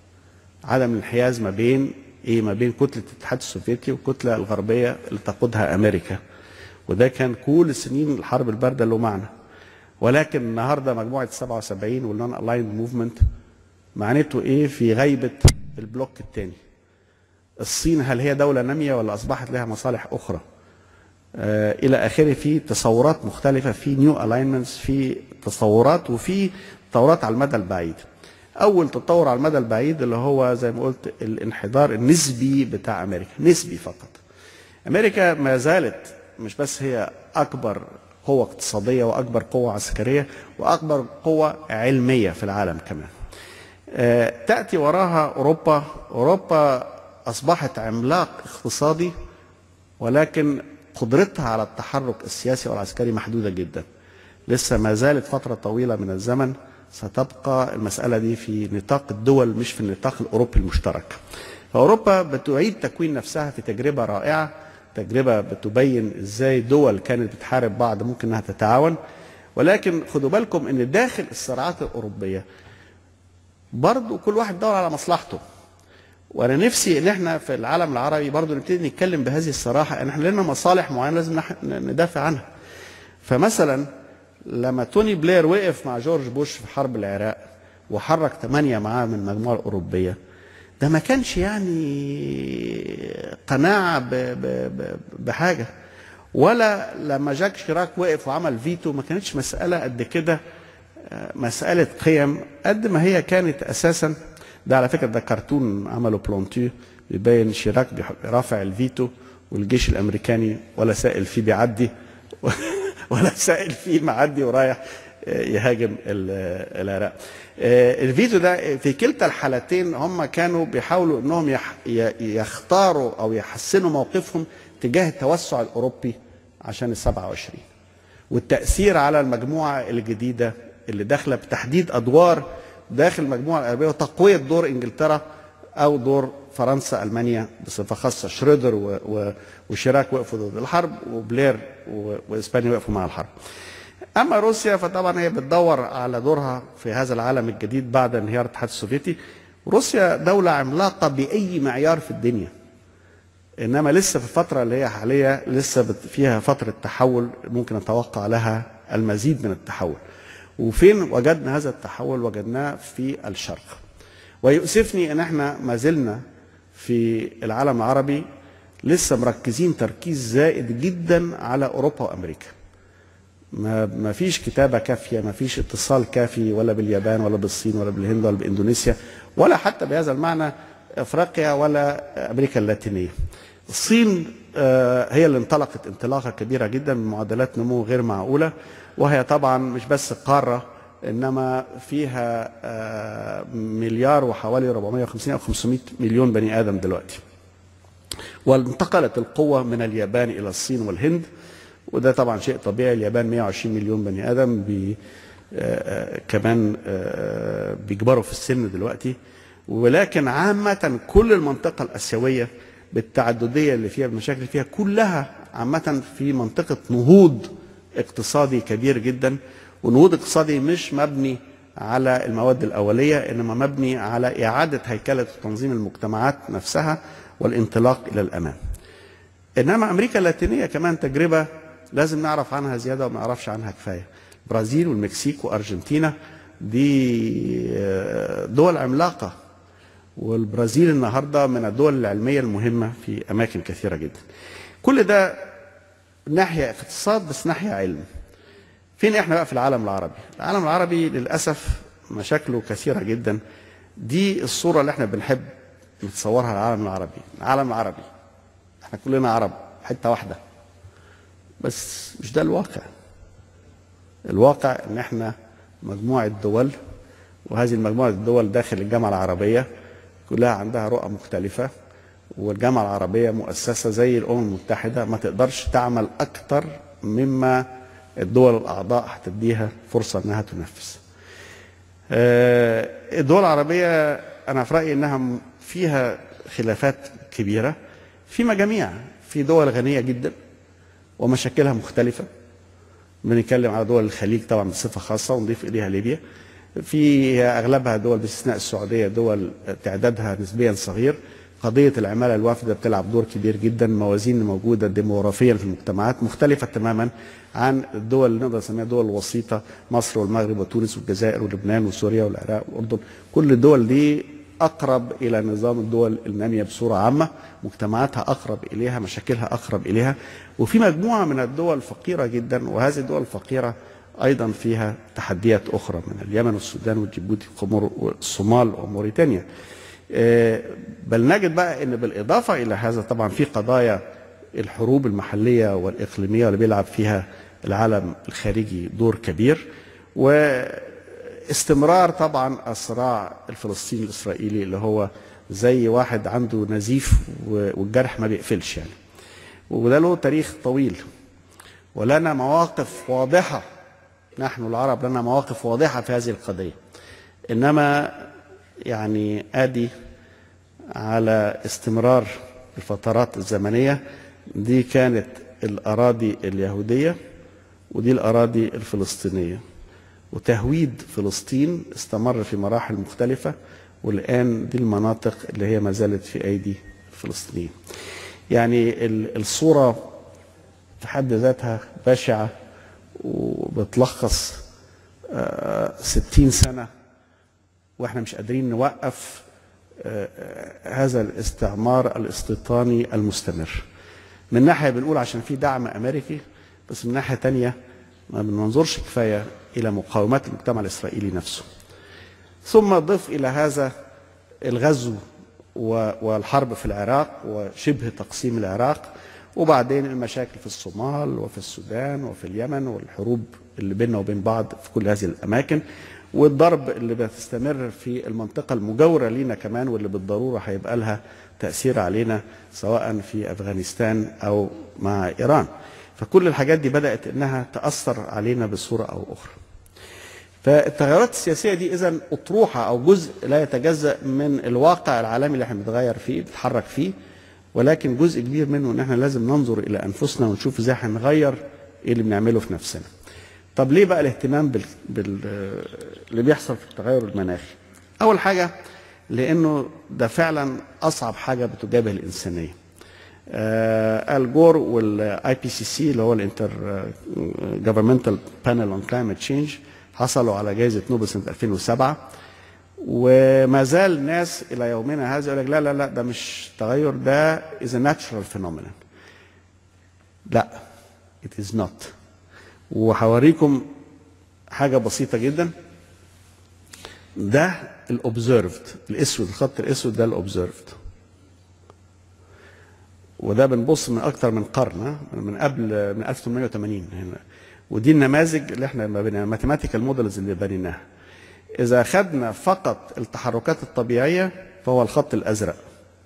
عدم الانحياز ما بين ايه ما بين كتله الاتحاد السوفيتي والكتله الغربيه اللي تقودها امريكا وده كان كل سنين الحرب البارده له معنى ولكن النهارده مجموعه 77 والنون الايند موفمنت معناته ايه في غيبه البلوك الثاني الصين هل هي دوله ناميه ولا اصبحت لها مصالح اخرى آه الى اخره في تصورات مختلفه في نيو الاينمنتس في تصورات وفي تطورات على المدى البعيد اول تطور على المدى البعيد اللي هو زي ما قلت الانحدار النسبي بتاع امريكا نسبي فقط امريكا ما زالت مش بس هي اكبر قوه اقتصاديه واكبر قوه عسكريه واكبر قوه علميه في العالم كمان آه، تاتي وراها اوروبا اوروبا اصبحت عملاق اقتصادي ولكن قدرتها على التحرك السياسي والعسكري محدوده جدا لسه ما زالت فتره طويله من الزمن ستبقى المساله دي في نطاق الدول مش في النطاق الاوروبي المشترك فاوروبا بتعيد تكوين نفسها في تجربه رائعه تجربه بتبين ازاي دول كانت بتحارب بعض ممكن انها تتعاون ولكن خدوا بالكم ان داخل الصراعات الاوروبيه برضو كل واحد دور على مصلحته وانا نفسي ان احنا في العالم العربي برضو نبتدي نتكلم بهذه الصراحه ان احنا لنا مصالح معينه لازم نح- ندافع عنها فمثلا لما توني بلير وقف مع جورج بوش في حرب العراق وحرك ثمانية معاه من المجموعة الأوروبية ده ما كانش يعني قناعة ب ب ب بحاجة ولا لما جاك شيراك وقف وعمل فيتو ما كانتش مسألة قد كده آه، مسألة قيم قد ما هي كانت أساسا ده على فكرة ده كرتون عمله بلونتيو بيبين شيراك بيح- رافع الفيتو والجيش الأمريكاني ولا سائل فيه بيعدي ولا سائل فيه معدي ورايح آه، يهاجم ال- العراق آه، الفيتو ده في كلتا الحالتين هم كانوا بيحاولوا انهم يح- ي- يختاروا او يحسنوا موقفهم تجاه التوسع الاوروبي عشان ال 27 والتاثير على المجموعه الجديده اللي داخله بتحديد ادوار داخل المجموعه العربيه وتقويه دور انجلترا او دور فرنسا المانيا بصفه خاصه شرودر و- و- وشيراك وقفوا ضد الحرب وبلير و- واسبانيا وقفوا مع الحرب. اما روسيا فطبعا هي بتدور على دورها في هذا العالم الجديد بعد انهيار الاتحاد السوفيتي روسيا دولة عملاقة بأي معيار في الدنيا انما لسه في الفتره اللي هي حاليا لسه بت- فيها فتره تحول ممكن نتوقع لها المزيد من التحول وفين وجدنا هذا التحول وجدناه في الشرق ويؤسفني ان احنا ما زلنا في العالم العربي لسه مركزين تركيز زائد جدا على اوروبا وامريكا ما ما فيش كتابة كافية ما فيش اتصال كافي ولا باليابان ولا بالصين ولا بالهند ولا باندونيسيا ولا حتى بهذا المعنى افريقيا ولا امريكا اللاتينية الصين آه، هي اللي انطلقت انطلاقة كبيرة جدا من معدلات نمو غير معقولة وهي طبعا مش بس قارة انما فيها آه، مليار وحوالي 450 او 500 مليون بني ادم دلوقتي وانتقلت القوة من اليابان إلى الصين والهند وده طبعا شيء طبيعي اليابان 120 مليون بني آدم بي آه، آه، كمان آه، بيكبروا في السن دلوقتي ولكن عامة كل المنطقة الآسيوية بالتعددية اللي فيها المشاكل اللي فيها كلها عامة في منطقة نهوض اقتصادي كبير جدا ونهوض اقتصادي مش مبني على المواد الأولية إنما مبني على إعادة هيكلة وتنظيم المجتمعات نفسها والانطلاق إلى الأمام انما امريكا اللاتينيه كمان تجربه لازم نعرف عنها زياده وما نعرفش عنها كفايه البرازيل والمكسيك وارجنتينا دي آه، دول عملاقه والبرازيل النهارده من الدول العلميه المهمه في اماكن كثيره جدا كل ده ناحيه اقتصاد بس ناحيه علم فين احنا بقى في العالم العربي العالم العربي للاسف مشاكله كثيره جدا دي الصوره اللي احنا بنحب نتصورها العالم العربي العالم العربي احنا كلنا عرب حته واحده بس مش ده الواقع الواقع ان احنا مجموعه دول وهذه المجموعه الدول داخل الجامعه العربيه كلها عندها رؤى مختلفه والجامعه العربيه مؤسسه زي الامم المتحده ما تقدرش تعمل اكتر مما الدول الاعضاء هتديها فرصه انها تنفذ آه، الدول العربية أنا في رأيي أنها م- فيها خلافات كبيرة في مجاميع في دول غنية جدا ومشاكلها مختلفة بنتكلم على دول الخليج طبعا بصفة خاصة ونضيف إليها ليبيا في أغلبها دول باستثناء السعودية دول تعدادها نسبيا صغير قضية العمالة الوافدة بتلعب دور كبير جدا موازين موجودة ديموغرافيا في المجتمعات مختلفة تماما عن الدول اللي نقدر نسميها دول الوسيطة مصر والمغرب وتونس والجزائر ولبنان وسوريا والعراق والأردن كل الدول دي أقرب إلى نظام الدول النامية بصورة عامة مجتمعاتها أقرب إليها مشاكلها أقرب إليها وفي مجموعة من الدول فقيرة جدا وهذه الدول الفقيرة أيضا فيها تحديات أخرى من اليمن والسودان والجيبوتي والقمر والصومال وموريتانيا آه، بل نجد بقى ان بالاضافه الى هذا طبعا في قضايا الحروب المحليه والاقليميه اللي بيلعب فيها العالم الخارجي دور كبير واستمرار طبعا الصراع الفلسطيني الاسرائيلي اللي هو زي واحد عنده نزيف و- والجرح ما بيقفلش يعني وده له تاريخ طويل ولنا مواقف واضحه نحن العرب لنا مواقف واضحه في هذه القضيه انما يعني ادي على استمرار الفترات الزمنيه دي كانت الاراضي اليهوديه ودي الاراضي الفلسطينيه وتهويد فلسطين استمر في مراحل مختلفه والان دي المناطق اللي هي ما زالت في ايدي الفلسطينيين يعني ال- الصوره في حد ذاتها بشعه وبتلخص آه، ستين سنه واحنا مش قادرين نوقف آه، آه، هذا الاستعمار الاستيطاني المستمر من ناحيه بنقول عشان في دعم امريكي بس من ناحيه تانية ما بننظرش كفايه الى مقاومات المجتمع الاسرائيلي نفسه ثم ضف الى هذا الغزو و- والحرب في العراق وشبه تقسيم العراق وبعدين المشاكل في الصومال وفي السودان وفي اليمن والحروب اللي بيننا وبين بعض في كل هذه الاماكن والضرب اللي بتستمر في المنطقه المجاوره لينا كمان واللي بالضروره هيبقى لها تاثير علينا سواء في افغانستان او مع ايران فكل الحاجات دي بدات انها تاثر علينا بصوره او اخرى فالتغيرات السياسيه دي اذا اطروحه او جزء لا يتجزا من الواقع العالمي اللي احنا بنتغير فيه بنتحرك فيه ولكن جزء كبير منه ان احنا لازم ننظر الى انفسنا ونشوف ازاي هنغير ايه اللي بنعمله في نفسنا طب ليه بقى الاهتمام بال... بال... اللي بيحصل في التغير المناخي اول حاجه لانه ده فعلا اصعب حاجه بتجابه الانسانيه آه الجور والاي بي سي سي اللي هو الانتر جفرمنتال بانل اون كلايمت تشينج حصلوا على جائزه نوبل سنه 2007 وما زال ناس الى يومنا هذا يقول لك لا لا لا ده مش تغير ده is a natural phenomenon لا it is not وهوريكم حاجه بسيطه جدا ده الاوبزرفد الاسود الخط الاسود ده الاوبزرفد وده بنبص من اكتر من قرن ها؟ من قبل من 1880 هنا ودي النماذج اللي احنا ما بنيناها ماثيماتيكال مودلز اللي بنيناها اذا خدنا فقط التحركات الطبيعيه فهو الخط الازرق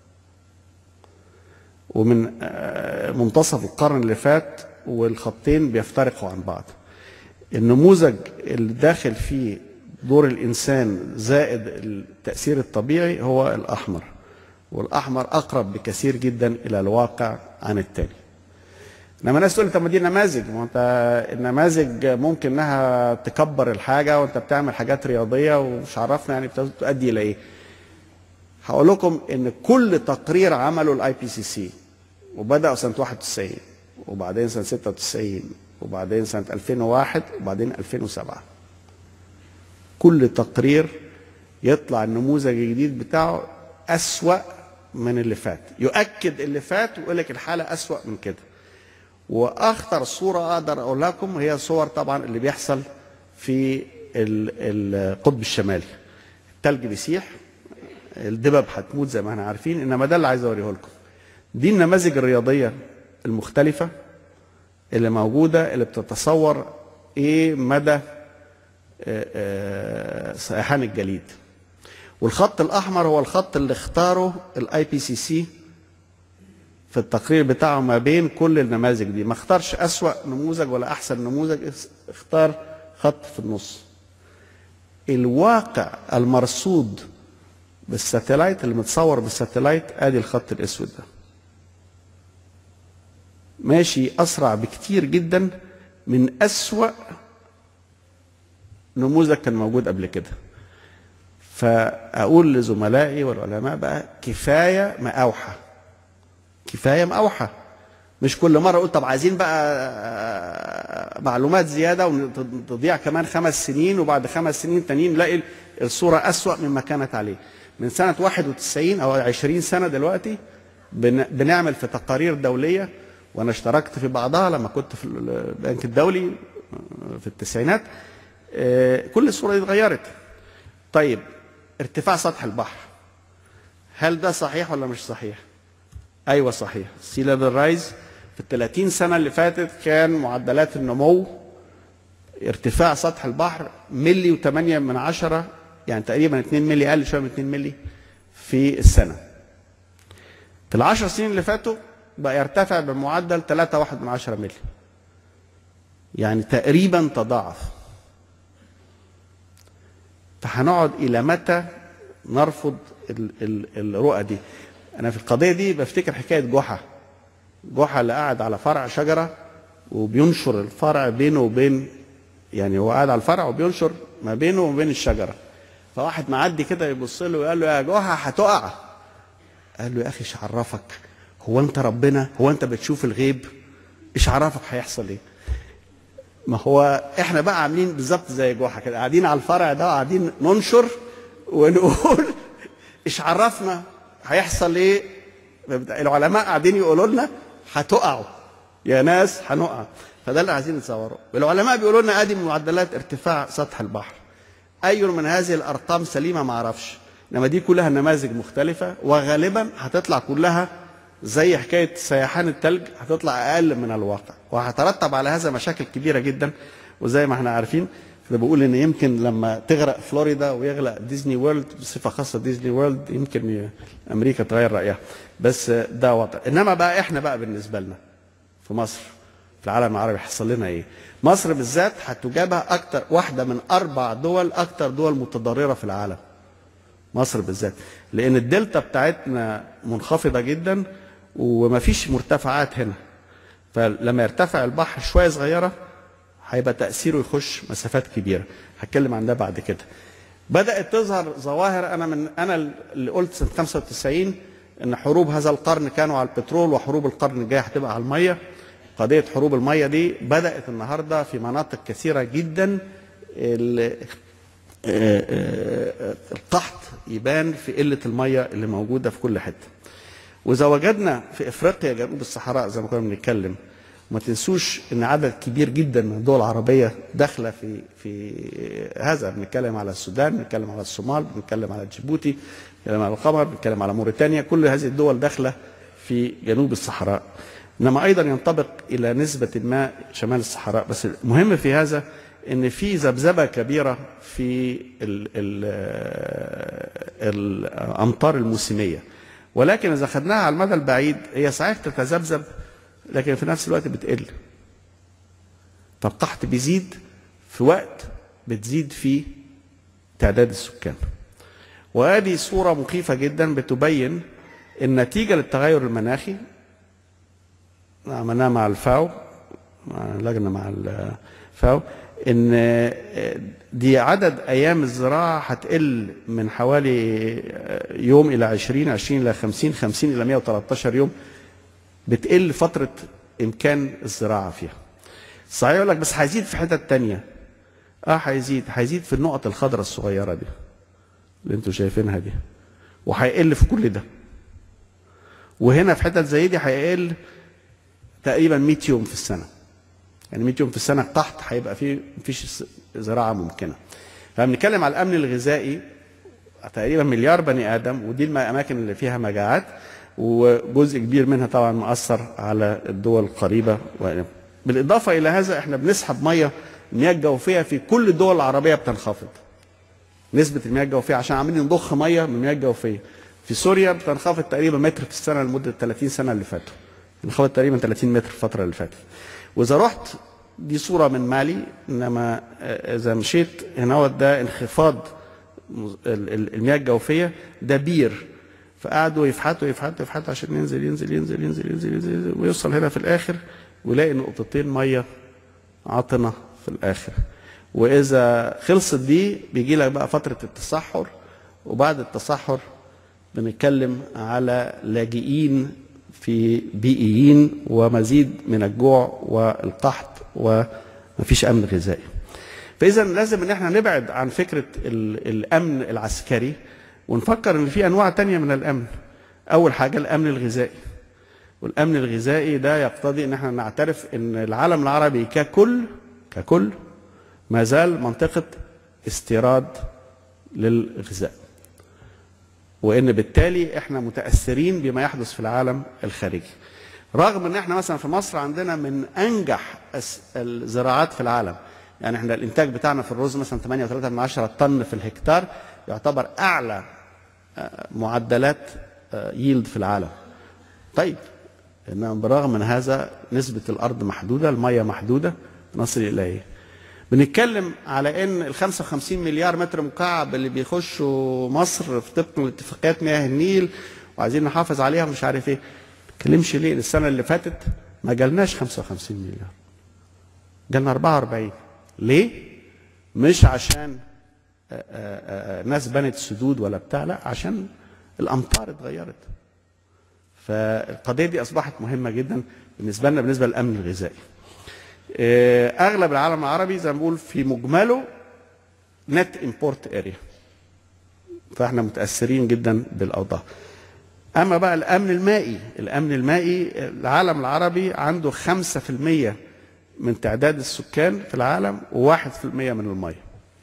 ومن آه، منتصف القرن اللي فات والخطين بيفترقوا عن بعض النموذج اللي داخل فيه دور الانسان زائد التاثير الطبيعي هو الاحمر والاحمر اقرب بكثير جدا الى الواقع عن التاني انما الناس تقول لي طب ما دي نماذج ما انت النماذج ممكن انها تكبر الحاجه وانت بتعمل حاجات رياضيه ومش عرفنا يعني بتؤدي الى ايه هقول لكم ان كل تقرير عمله الاي بي سي سي وبداوا سنه 91 وبعدين سنه 96 وبعدين سنه 2001 وبعدين 2007 كل تقرير يطلع النموذج الجديد بتاعه أسوأ من اللي فات يؤكد اللي فات ويقول لك الحالة أسوأ من كده وأخطر صورة أقدر أقول لكم هي صور طبعا اللي بيحصل في ال- القطب الشمالي التلج بيسيح الدبب هتموت زي ما احنا عارفين انما ده اللي عايز اوريه لكم دي النماذج الرياضيه المختلفه اللي موجوده اللي بتتصور ايه مدى آه، آه، سيحان الجليد والخط الاحمر هو الخط اللي اختاره الاي بي سي سي في التقرير بتاعه ما بين كل النماذج دي ما اختارش اسوا نموذج ولا احسن نموذج اختار خط في النص الواقع المرصود بالساتلايت اللي متصور بالساتلايت ادي الخط الاسود ده ماشي اسرع بكتير جدا من اسوا نموذج كان موجود قبل كده فاقول لزملائي والعلماء بقى كفايه ما اوحى كفايه ما اوحى مش كل مره اقول طب عايزين بقى معلومات زياده وتضيع كمان خمس سنين وبعد خمس سنين تانيين نلاقي الصوره اسوا مما كانت عليه من سنه 91 او 20 سنه دلوقتي بن- بنعمل في تقارير دوليه وانا اشتركت في بعضها لما كنت في البنك الدولي في التسعينات آه، كل الصوره دي اتغيرت طيب ارتفاع سطح البحر هل ده صحيح ولا مش صحيح ايوه صحيح سي ليفل رايز في ال 30 سنه اللي فاتت كان معدلات النمو ارتفاع سطح البحر ملي و8 من عشرة يعني تقريبا 2 ملي اقل شويه من 2 ملي في السنه في العشر سنين اللي فاتوا بقى يرتفع بمعدل 3 واحد من عشرة ملي يعني تقريبا تضاعف فهنقعد الى متى نرفض ال- ال- الرؤى دي انا في القضيه دي بفتكر حكايه جحا جحا اللي قاعد على فرع شجره وبينشر الفرع بينه وبين يعني هو قاعد على الفرع وبينشر ما بينه وبين الشجره فواحد معدي كده يبص له ويقول له يا جحا هتقع قال له يا اخي ايش عرفك هو انت ربنا هو انت بتشوف الغيب ايش عرفك هيحصل ايه ما هو احنا بقى عاملين بالظبط زي جحا كده قاعدين على الفرع ده قاعدين ننشر ونقول ايش عرفنا هيحصل ايه العلماء قاعدين يقولوا لنا هتقعوا يا ناس هنقع فده اللي عايزين نتصوره العلماء بيقولوا لنا ادي معدلات ارتفاع سطح البحر اي من هذه الارقام سليمه ما اعرفش انما دي كلها نماذج مختلفه وغالبا هتطلع كلها زي حكايه سيحان الثلج هتطلع اقل من الواقع وهترتب على هذا مشاكل كبيره جدا وزي ما احنا عارفين ده بقول ان يمكن لما تغرق فلوريدا ويغرق ديزني وورلد بصفه خاصه ديزني وورلد يمكن ي- امريكا تغير رايها بس ده وضع انما بقى احنا بقى بالنسبه لنا في مصر في العالم العربي هيحصل لنا ايه مصر بالذات هتجابه اكتر واحده من اربع دول اكتر دول متضرره في العالم مصر بالذات لان الدلتا بتاعتنا منخفضه جدا ومفيش مرتفعات هنا فلما يرتفع البحر شويه صغيره هيبقى تاثيره يخش مسافات كبيره هتكلم عن ده بعد كده بدات تظهر ظواهر انا من انا اللي قلت سنه 95 ان حروب هذا القرن كانوا على البترول وحروب القرن الجاي هتبقى على الميه قضيه حروب الميه دي بدات النهارده في مناطق كثيره جدا ال- آه، آه، القحط يبان في قله الميه اللي موجوده في كل حته واذا وجدنا في افريقيا جنوب الصحراء زي ما كنا بنتكلم وما تنسوش ان عدد كبير جدا من الدول العربيه داخله في في هذا بنتكلم على السودان بنتكلم على الصومال بنتكلم على جيبوتي بنتكلم على القمر بنتكلم على موريتانيا كل هذه الدول داخله في جنوب الصحراء انما ايضا ينطبق الى نسبه ما شمال الصحراء بس المهم في هذا ان في ذبذبه كبيره في ال ال الامطار الموسميه ولكن اذا خدناها على المدى البعيد هي صحيح تتذبذب لكن في نفس الوقت بتقل فالقحط بيزيد في وقت بتزيد فيه تعداد السكان وهذه صورة مخيفة جدا بتبين النتيجة للتغير المناخي عملناها مع الفاو مع لجنة مع الفاو ان دي عدد ايام الزراعة هتقل من حوالي يوم الى 20 20 الى 50 50 الى 113 يوم بتقل فترة امكان الزراعة فيها صحيح يقول لك بس هيزيد في حتت تانية اه هيزيد هيزيد في النقط الخضراء الصغيرة دي اللي انتوا شايفينها دي وهيقل في كل ده وهنا في حتت زي دي هيقل تقريبا 100 يوم في السنه يعني 100 يوم في السنه قحط هيبقى فيه مفيش زراعه ممكنه فبنتكلم على الامن الغذائي تقريبا مليار بني ادم ودي الاماكن اللي فيها مجاعات وجزء كبير منها طبعا مؤثر على الدول القريبه بالاضافه الى هذا احنا بنسحب ميه المياه الجوفيه في كل الدول العربيه بتنخفض نسبه المياه الجوفيه عشان عاملين نضخ ميه من المياه الجوفيه في سوريا بتنخفض تقريبا متر في السنه لمده 30 سنه اللي فاتوا انخفض تقريبا 30 متر في الفتره اللي فاتت واذا رحت دي صوره من مالي انما اذا مشيت هنا ده انخفاض المياه الجوفيه ده بير فقعدوا يفحتوا يفحتوا يفحتوا عشان ينزل ينزل ينزل ينزل ينزل, ينزل, ينزل ويوصل هنا في الاخر ويلاقي نقطتين ميه عاطنه في الاخر واذا خلصت دي بيجي لك بقى فتره التصحر وبعد التصحر بنتكلم على لاجئين في بيئيين ومزيد من الجوع والقحط ومفيش امن غذائي. فاذا لازم ان احنا نبعد عن فكره الامن العسكري ونفكر ان في انواع تانية من الامن. اول حاجه الامن الغذائي. والامن الغذائي ده يقتضي ان احنا نعترف ان العالم العربي ككل ككل ما زال منطقه استيراد للغذاء. وان بالتالي احنا متاثرين بما يحدث في العالم الخارجي رغم ان احنا مثلا في مصر عندنا من انجح الزراعات في العالم يعني احنا الانتاج بتاعنا في الرز مثلا 8.3 طن في الهكتار يعتبر اعلى معدلات ييلد في العالم طيب انما بالرغم من هذا نسبه الارض محدوده الميه محدوده نصل الى ايه بنتكلم على ان ال 55 مليار متر مكعب اللي بيخشوا مصر في طبق اتفاقيات مياه النيل وعايزين نحافظ عليها ومش عارف ايه. ما نتكلمش ليه السنه اللي فاتت ما جالناش 55 مليار. جالنا 44 ليه؟ مش عشان آآ آآ ناس بنت سدود ولا بتاع لا عشان الامطار اتغيرت. فالقضيه دي اصبحت مهمه جدا بالنسبه لنا بالنسبه للامن الغذائي. اغلب العالم العربي زي ما بقول في مجمله نت امبورت اريا فاحنا متاثرين جدا بالاوضاع اما بقى الامن المائي الامن المائي العالم العربي عنده 5% من تعداد السكان في العالم و1% من الميه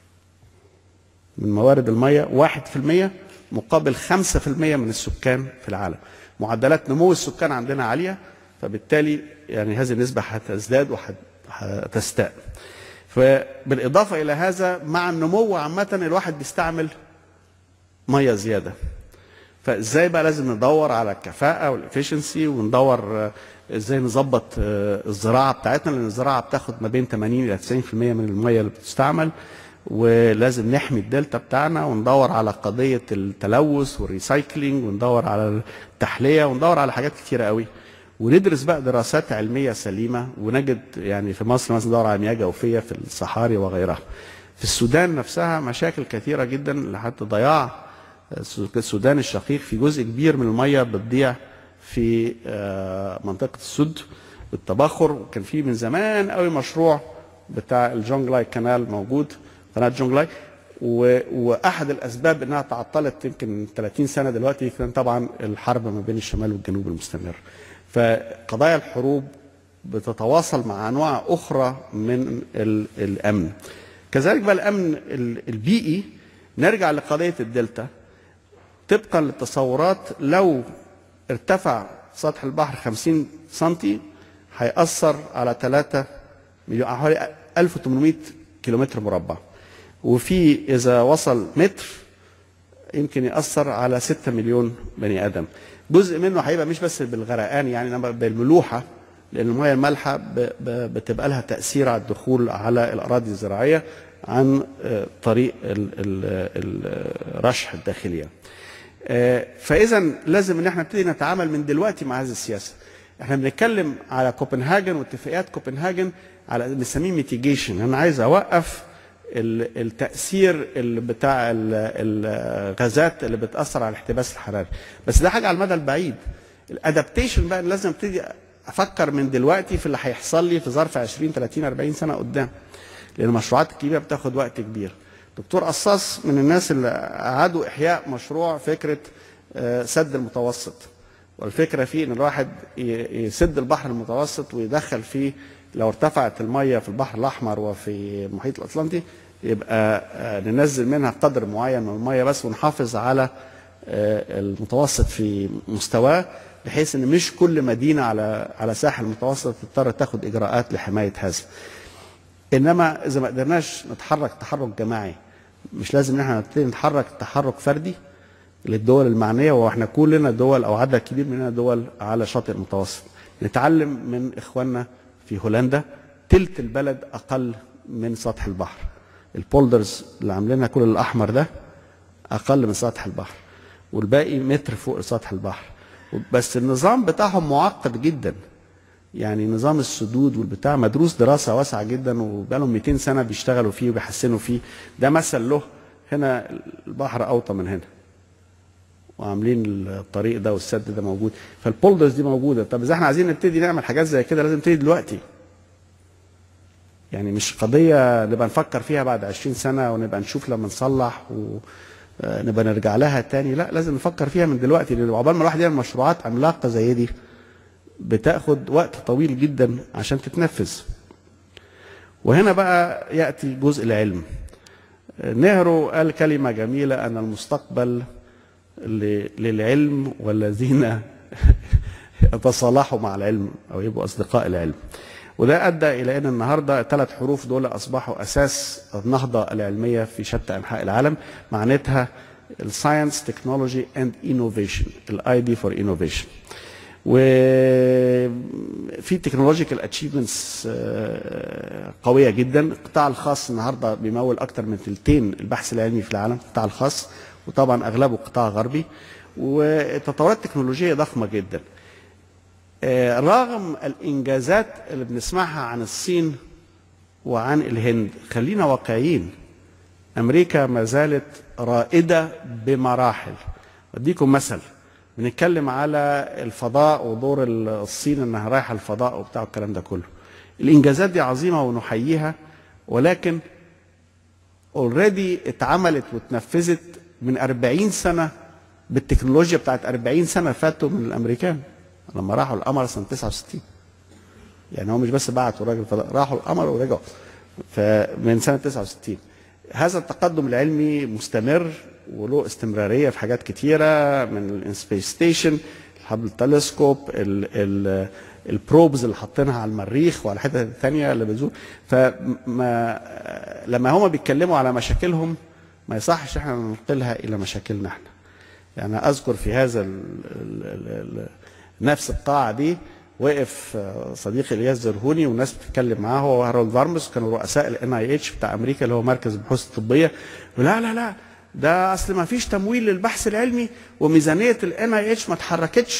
من موارد الميه 1% مقابل 5% من السكان في العالم معدلات نمو السكان عندنا عاليه فبالتالي يعني هذه النسبه هتزداد وهت هتستاء فبالإضافة إلى هذا مع النمو عامة الواحد بيستعمل مية زيادة فازاي بقى لازم ندور على الكفاءة والافشنسي وندور ازاي نظبط الزراعة بتاعتنا لان الزراعة بتاخد ما بين 80 الى 90% من المية اللي بتستعمل ولازم نحمي الدلتا بتاعنا وندور على قضية التلوث والريسايكلينج وندور على التحلية وندور على حاجات كتيرة قوي وندرس بقى دراسات علميه سليمه ونجد يعني في مصر مثلا ندور على مياه جوفيه في الصحاري وغيرها. في السودان نفسها مشاكل كثيره جدا لحد ضياع السودان الشقيق في جزء كبير من الميه بتضيع في آه، منطقه السد بالتبخر وكان في من زمان قوي مشروع بتاع الجونجلاي كانال موجود قناه جونجلاي و- واحد الاسباب انها تعطلت يمكن 30 سنه دلوقتي كان طبعا الحرب ما بين الشمال والجنوب المستمر فقضايا الحروب بتتواصل مع انواع اخرى من ال- الامن كذلك بقى الامن ال- البيئي نرجع لقضيه الدلتا طبقا للتصورات لو ارتفع سطح البحر 50 سنتي هيأثر على 3 مليون حوالي 1800 كيلومتر مربع وفي إذا وصل متر يمكن يأثر على 6 مليون بني آدم جزء منه هيبقى مش بس بالغرقان يعني انما بالملوحة لأن المياه المالحة ب- ب- بتبقى لها تأثير على الدخول على الأراضي الزراعية عن آه، طريق ال- ال- ال- الرشح الداخلية آه، فاذا لازم ان احنا نبتدي نتعامل من دلوقتي مع هذه السياسه احنا بنتكلم على كوبنهاجن واتفاقيات كوبنهاجن على بنسميه ميتيجيشن انا عايز اوقف ال- التاثير اللي بتاع ال- الغازات اللي بتاثر على الاحتباس الحراري بس ده حاجه على المدى البعيد الادابتيشن بقى لازم ابتدي افكر من دلوقتي في اللي هيحصل لي في ظرف 20 30 40 سنه قدام لان المشروعات الكبيره بتاخد وقت كبير دكتور قصاص من الناس اللي اعادوا احياء مشروع فكره آه، سد المتوسط والفكره فيه ان الواحد ي- يسد البحر المتوسط ويدخل فيه لو ارتفعت الميه في البحر الاحمر وفي المحيط الاطلنطي يبقى آه، ننزل منها قدر معين من الميه بس ونحافظ على آه، المتوسط في مستواه بحيث ان مش كل مدينه على على ساحل المتوسط تضطر تاخد اجراءات لحمايه هذا. انما اذا ما قدرناش نتحرك تحرك جماعي مش لازم ان احنا نبتدي نتحرك تحرك فردي للدول المعنيه واحنا كلنا دول او عدد كبير مننا دول على شاطئ المتوسط نتعلم من اخواننا في هولندا تلت البلد اقل من سطح البحر البولدرز اللي عاملينها كل الاحمر ده اقل من سطح البحر والباقي متر فوق سطح البحر بس النظام بتاعهم معقد جدا يعني نظام السدود والبتاع مدروس دراسه واسعه جدا وبقالهم 200 سنه بيشتغلوا فيه وبيحسنوا فيه ده مثل له هنا البحر اوطى من هنا وعاملين الطريق ده والسد ده موجود فالبولدرز دي موجوده طب اذا احنا عايزين نبتدي نعمل حاجات زي كده لازم نبتدي دلوقتي يعني مش قضيه نبقى نفكر فيها بعد 20 سنه ونبقى نشوف لما نصلح ونبقى نرجع لها تاني لا لازم نفكر فيها من دلوقتي لان عقبال ما الواحد يعمل مشروعات عملاقه زي دي بتاخد وقت طويل جدا عشان تتنفذ وهنا بقى ياتي جزء العلم نهرو قال كلمه جميله ان المستقبل ل- للعلم والذين يتصالحوا مع العلم او يبقوا اصدقاء العلم وده ادى الى ان النهارده الثلاث حروف دول اصبحوا اساس النهضه العلميه في شتى انحاء العالم معناتها الساينس تكنولوجي اند انوفيشن الاي دي فور انوفيشن وفي تكنولوجيكال اتشيفمنتس قويه جدا القطاع الخاص النهارده بيمول اكثر من ثلثين البحث العلمي في العالم القطاع الخاص وطبعا اغلبه قطاع غربي وتطورات تكنولوجيه ضخمه جدا آه، رغم الانجازات اللي بنسمعها عن الصين وعن الهند خلينا واقعيين امريكا ما زالت رائده بمراحل اديكم مثل بنتكلم على الفضاء ودور الصين انها رايحه الفضاء وبتاع الكلام ده كله الانجازات دي عظيمه ونحييها ولكن اوريدي اتعملت واتنفذت من 40 سنه بالتكنولوجيا بتاعت 40 سنه فاتوا من الامريكان لما راحوا القمر سنه 69 يعني هو مش بس بعتوا راجل فضاء راحوا القمر ورجعوا فمن سنه 69 هذا التقدم العلمي مستمر وله استمراريه في حاجات كتيره من السبيس ستيشن الهابل التلسكوب ال ال البروبز اللي حاطينها على المريخ وعلى حتت ثانيه اللي بتزور فما لما هما بيتكلموا على مشاكلهم ما يصحش احنا ننقلها الى مشاكلنا احنا يعني اذكر في هذا ال ال ال ال نفس القاعه دي وقف صديقي الياس زرهوني والناس بتتكلم معاه هو وهارولد فارمس كانوا رؤساء الان اي اتش بتاع امريكا اللي هو مركز البحوث الطبيه لا لا لا ده اصل ما فيش تمويل للبحث العلمي وميزانيه الان اي اتش ما اتحركتش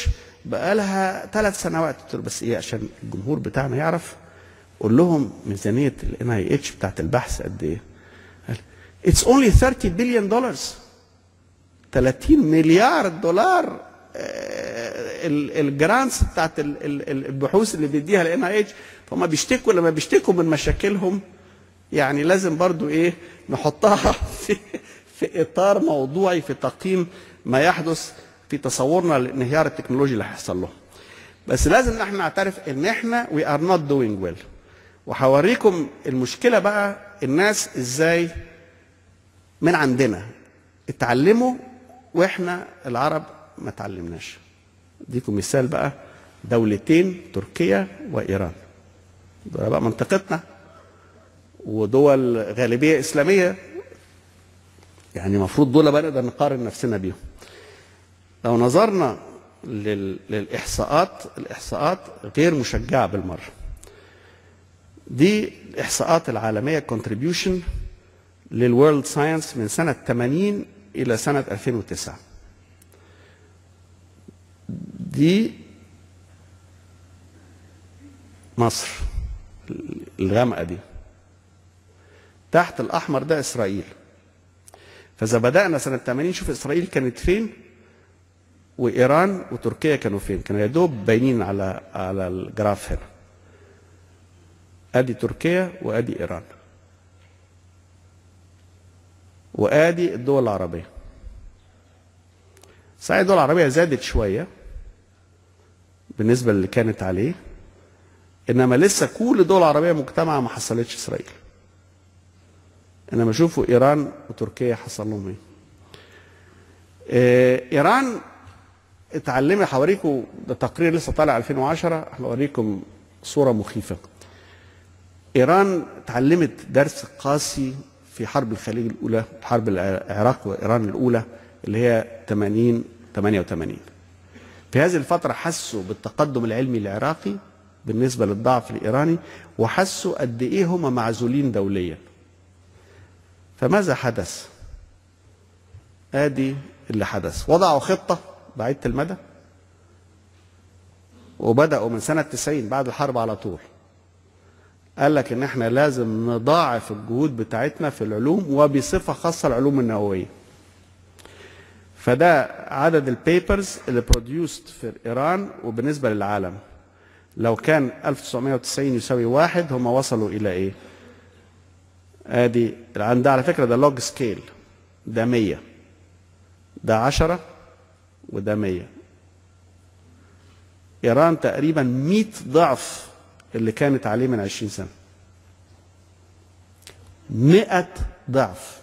بقالها ثلاث سنوات قلت له بس ايه عشان الجمهور بتاعنا يعرف قول لهم ميزانيه الان اي اتش بتاعت البحث قد ايه؟ قال اتس اونلي 30 بليون دولار 30 مليار دولار الجرانتس بتاعت ال- ال- ال- البحوث اللي بيديها الان اي اتش فهم بيشتكوا لما بيشتكوا من مشاكلهم يعني لازم برضو ايه نحطها في في اطار موضوعي في تقييم ما يحدث في تصورنا للانهيار التكنولوجي اللي هيحصل له بس لازم ان احنا نعترف ان احنا we are not doing well وهوريكم المشكله بقى الناس ازاي من عندنا اتعلموا واحنا العرب ما اتعلمناش اديكم مثال بقى دولتين تركيا وايران ده بقى منطقتنا ودول غالبيه اسلاميه يعني المفروض دول بقى نقدر نقارن نفسنا بيهم لو نظرنا لل... للاحصاءات الاحصاءات غير مشجعه بالمره دي الاحصاءات العالميه contribution للورلد ساينس من سنه 80 الى سنه 2009 دي مصر الغامقه دي تحت الاحمر ده اسرائيل فاذا بدانا سنه 80 شوف اسرائيل كانت فين وايران وتركيا كانوا فين كانوا يا دوب باينين على على الجراف هنا ادي تركيا وادي ايران وادي الدول العربيه صحيح الدول العربيه زادت شويه بالنسبه اللي كانت عليه انما لسه كل الدول العربيه مجتمعه ما حصلتش اسرائيل انما شوفوا ايران وتركيا حصل لهم ايه آه، ايران اتعلمت هوريكم ده تقرير لسه طالع 2010 هوريكم صوره مخيفه ايران اتعلمت درس قاسي في حرب الخليج الاولى حرب العراق وايران الاولى اللي هي 80 88 في هذه الفتره حسوا بالتقدم العلمي العراقي بالنسبه للضعف الايراني وحسوا قد ايه هم معزولين دوليا فماذا حدث ادي اللي حدث وضعوا خطه بعيده المدى وبداوا من سنه 90 بعد الحرب على طول قال لك ان احنا لازم نضاعف الجهود بتاعتنا في العلوم وبصفه خاصه العلوم النوويه فده عدد البيبرز اللي بروديوست في ايران وبالنسبه للعالم لو كان 1990 يساوي واحد هم وصلوا الى ايه ادي ده على فكره ده لوج سكيل ده 100 ده 10 وده 100 ايران تقريبا 100 ضعف اللي كانت عليه من 20 سنه 100 ضعف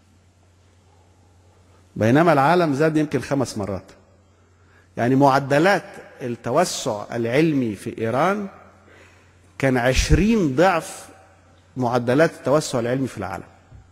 بينما العالم زاد يمكن خمس مرات يعني معدلات التوسع العلمي في ايران كان 20 ضعف معدلات التوسع العلمي في العالم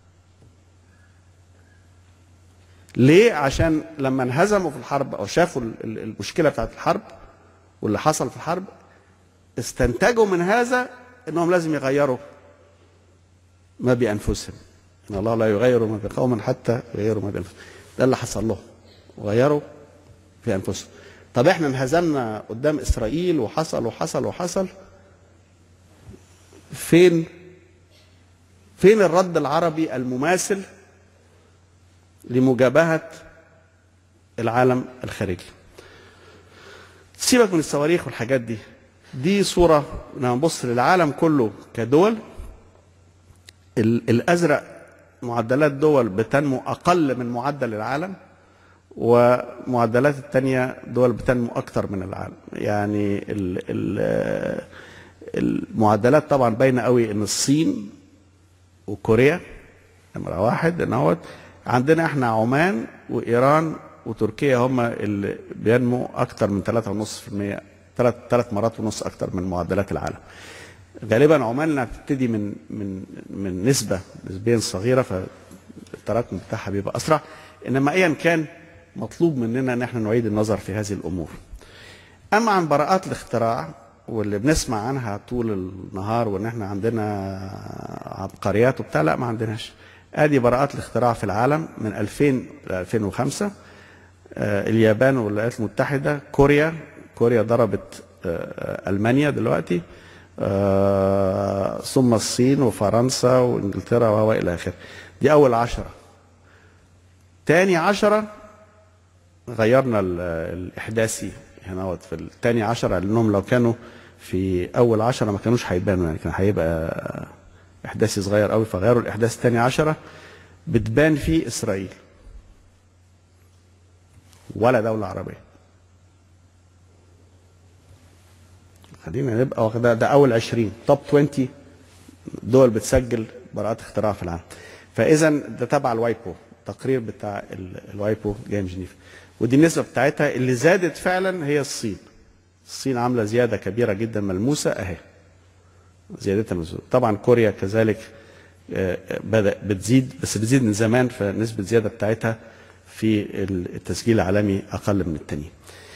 ليه عشان لما انهزموا في الحرب او شافوا ال- ال- المشكله بتاعت الحرب واللي حصل في الحرب استنتجوا من هذا انهم لازم يغيروا ما بانفسهم ان الله لا يغير ما بقوم حتى يغيروا ما بانفسهم ده اللي حصل لهم غيروا في انفسهم طب احنا انهزمنا قدام اسرائيل وحصل وحصل وحصل فين فين الرد العربي المماثل لمجابهة العالم الخارجي سيبك من الصواريخ والحاجات دي دي صورة لما نبص للعالم كله كدول ال- الأزرق معدلات دول بتنمو أقل من معدل العالم ومعدلات التانية دول بتنمو أكتر من العالم يعني ال ال المعدلات طبعا باينة قوي إن الصين وكوريا نمرة واحد ان هو عندنا احنا عمان وايران وتركيا هم اللي بينمو اكتر من 3.5% ثلاث ثلاث مرات ونص اكتر من معدلات العالم. غالبا عمان انها بتبتدي من من من نسبه نسبيا صغيره فالتراكم بتاعها بيبقى اسرع انما ايا كان مطلوب مننا ان احنا نعيد النظر في هذه الامور. اما عن براءات الاختراع واللي بنسمع عنها طول النهار وان احنا عندنا عبقريات وبتاع لا ما عندناش ادي براءات الاختراع في العالم من 2000 ل 2005 آه، اليابان والولايات المتحده كوريا كوريا ضربت آه، المانيا دلوقتي آه، ثم الصين وفرنسا وانجلترا والى اخره دي اول عشرة تاني عشرة غيرنا ال- الاحداثي هنا في التاني عشرة لانهم لو كانوا في اول عشرة ما كانوش هيبانوا يعني كان هيبقى احداثي صغير قوي فغيروا الاحداث التاني عشرة بتبان فيه اسرائيل ولا دولة عربية خلينا نبقى واخد ده, ده اول 20 توب 20 دول بتسجل براءات اختراع في العالم فاذا ده تبع الوايبو التقرير بتاع ال- الوايبو جاي من جنيف ودي النسبه بتاعتها اللي زادت فعلا هي الصين الصين عامله زياده كبيره جدا ملموسه اهي زيادتها ملموسه طبعا كوريا كذلك آه، آه، بدا بتزيد بس بتزيد من زمان فنسبه الزياده بتاعتها في التسجيل العالمي اقل من التانيين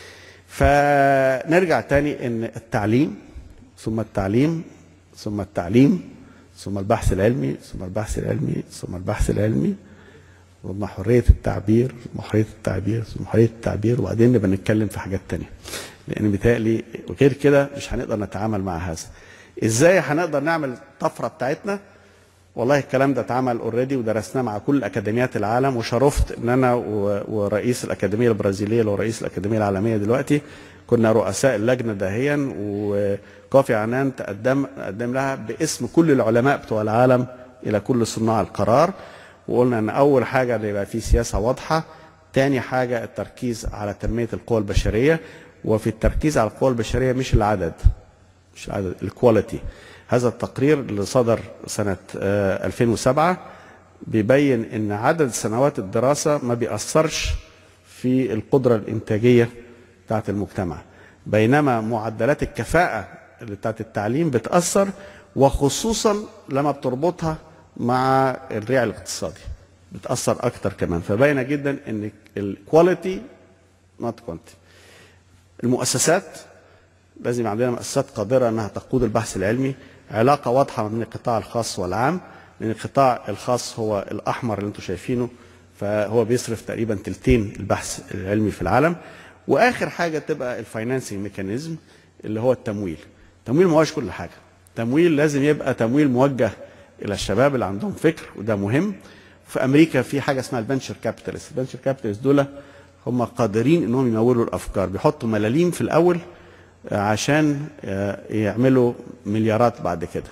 فنرجع تاني ان التعليم ثم التعليم ثم التعليم ثم البحث العلمي ثم البحث العلمي ثم البحث العلمي ثم حرية التعبير ثم حرية التعبير ثم حرية التعبير وبعدين نبقى نتكلم في حاجات تانية لأن بيتهيألي وغير كده مش هنقدر نتعامل مع هذا ازاي هنقدر نعمل الطفرة بتاعتنا والله الكلام ده اتعمل اوريدي ودرسناه مع كل اكاديميات العالم وشرفت ان انا و- ورئيس الاكاديميه البرازيليه اللي هو رئيس الاكاديميه العالميه دلوقتي كنا رؤساء اللجنه داهيا وكافي عنان تقدم قدم لها باسم كل العلماء بتوع العالم الى كل صناع القرار وقلنا ان اول حاجه ان يبقى في سياسه واضحه تاني حاجه التركيز على تنميه القوى البشريه وفي التركيز على القوى البشريه مش العدد مش العدد الكواليتي هذا التقرير اللي صدر سنة آه، 2007 بيبين ان عدد سنوات الدراسة ما بيأثرش في القدرة الإنتاجية بتاعت المجتمع بينما معدلات الكفاءة اللي بتاعت التعليم بتأثر وخصوصا لما بتربطها مع الريع الاقتصادي بتأثر أكتر كمان فباينة جدا ان الكواليتي نوت كوانتي المؤسسات لازم يبقى عندنا مؤسسات قادرة أنها تقود البحث العلمي علاقة واضحة ما بين القطاع الخاص والعام لأن القطاع الخاص هو الأحمر اللي أنتم شايفينه فهو بيصرف تقريبا تلتين البحث العلمي في العالم وآخر حاجة تبقى الفاينانسنج ميكانيزم اللي هو التمويل التمويل ما هوش كل حاجة التمويل لازم يبقى تمويل موجه إلى الشباب اللي عندهم فكر وده مهم في أمريكا في حاجة اسمها البنشر كابيتالست البنشر كابيتالست دول هم قادرين انهم يمولوا الافكار بيحطوا ملاليم في الاول عشان يعملوا مليارات بعد كده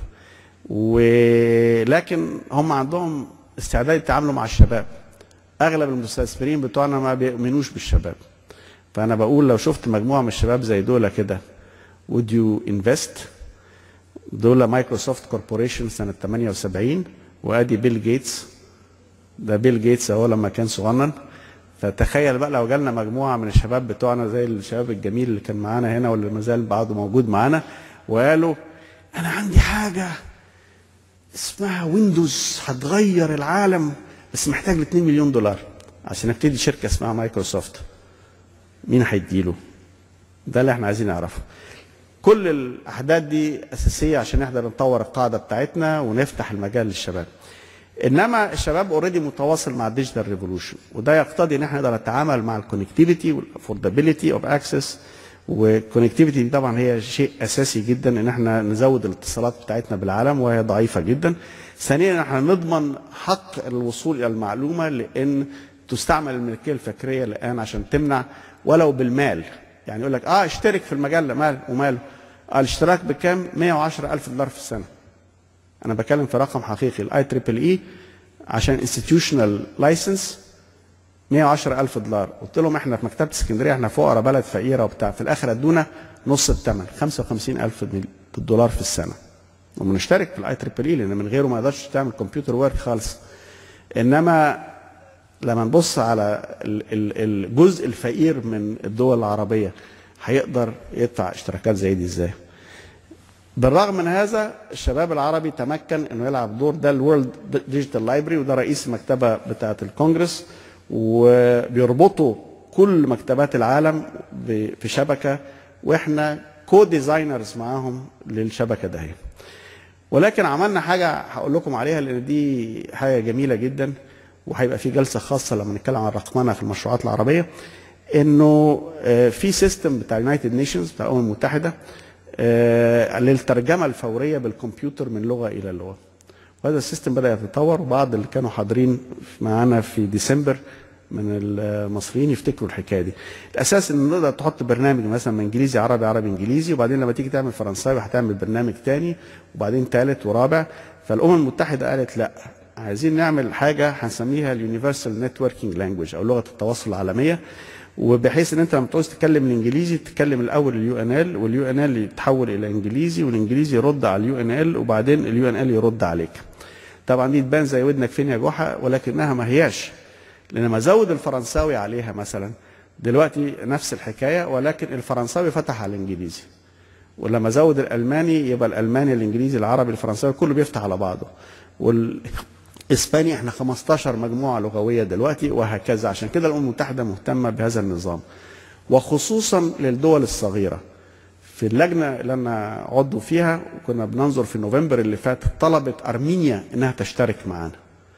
ولكن هم عندهم استعداد يتعاملوا مع الشباب اغلب المستثمرين بتوعنا ما بيؤمنوش بالشباب فانا بقول لو شفت مجموعه من الشباب زي دول كده would you invest دول مايكروسوفت كوربوريشن سنه 78 وادي بيل جيتس ده بيل جيتس اهو لما كان صغنن فتخيل بقى لو جالنا مجموعه من الشباب بتوعنا زي الشباب الجميل اللي كان معانا هنا واللي ما زال بعضه موجود معانا وقالوا انا عندي حاجه اسمها ويندوز هتغير العالم بس محتاج ل 2 مليون دولار عشان ابتدي شركه اسمها مايكروسوفت مين هيديله؟ ده اللي احنا عايزين نعرفه كل الاحداث دي اساسيه عشان نقدر نطور القاعده بتاعتنا ونفتح المجال للشباب انما الشباب اوريدي متواصل مع الديجيتال ريفولوشن وده يقتضي ان احنا نقدر نتعامل مع الكونكتيفيتي والافوردابيلتي اوف اكسس والكونكتيفيتي دي طبعا هي شيء اساسي جدا ان احنا نزود الاتصالات بتاعتنا بالعالم وهي ضعيفه جدا ثانيا احنا نضمن حق الوصول الى المعلومه لان تستعمل الملكيه الفكريه الان عشان تمنع ولو بالمال يعني يقول لك اه اشترك في المجله مال وماله آه الاشتراك بكام 110 الف دولار في السنه انا بتكلم في رقم حقيقي الاي تريبل اي عشان انستتيوشنال لايسنس 110 الف دولار قلت لهم احنا في مكتبه اسكندريه احنا فقراء بلد فقيره وبتاع في الاخر ادونا نص الثمن 55 الف دولار في السنه وبنشترك في الاي تريبل اي لان من غيره ما يقدرش تعمل كمبيوتر ورك خالص انما لما نبص على الجزء الفقير من الدول العربيه هيقدر يدفع اشتراكات زي دي ازاي؟ بالرغم من هذا الشباب العربي تمكن انه يلعب دور ده الورلد ديجيتال لايبرري وده رئيس المكتبه بتاعه الكونجرس وبيربطوا كل مكتبات العالم في شبكه واحنا كو ديزاينرز معاهم للشبكه ده ولكن عملنا حاجه هقول لكم عليها لان دي حاجه جميله جدا وهيبقى في جلسه خاصه لما نتكلم عن الرقمنه في المشروعات العربيه انه آه، في سيستم بتاع اليونايتد نيشنز بتاع الامم المتحده آه، للترجمه الفوريه بالكمبيوتر من لغه الى لغه وهذا السيستم بدا يتطور وبعض اللي كانوا حاضرين معانا في ديسمبر من المصريين يفتكروا الحكايه دي الاساس ان نقدر تحط برنامج مثلا من انجليزي عربي عربي انجليزي وبعدين لما تيجي تعمل فرنساوي هتعمل برنامج تاني وبعدين ثالث ورابع فالامم المتحده قالت لا عايزين نعمل حاجه هنسميها اليونيفرسال نتوركينج لانجوج او لغه التواصل العالميه وبحيث ان انت لما تعوز تتكلم الانجليزي تتكلم الاول اليو ان ال واليو ان ال يتحول الى انجليزي والانجليزي يرد على اليو ان ال وبعدين اليو ان ال يرد عليك طبعا دي تبان زي ودنك فين يا جحا ولكنها ما هياش لان لما زود الفرنساوي عليها مثلا دلوقتي نفس الحكايه ولكن الفرنساوي فتح على الانجليزي ولما زود الالماني يبقى الالماني الانجليزي العربي الفرنساوي كله بيفتح على بعضه والاسباني احنا 15 مجموعه لغويه دلوقتي وهكذا عشان كده الامم المتحده مهتمه بهذا النظام وخصوصا للدول الصغيره في اللجنه اللي انا عضو فيها وكنا بننظر في نوفمبر اللي فات طلبت ارمينيا انها تشترك معانا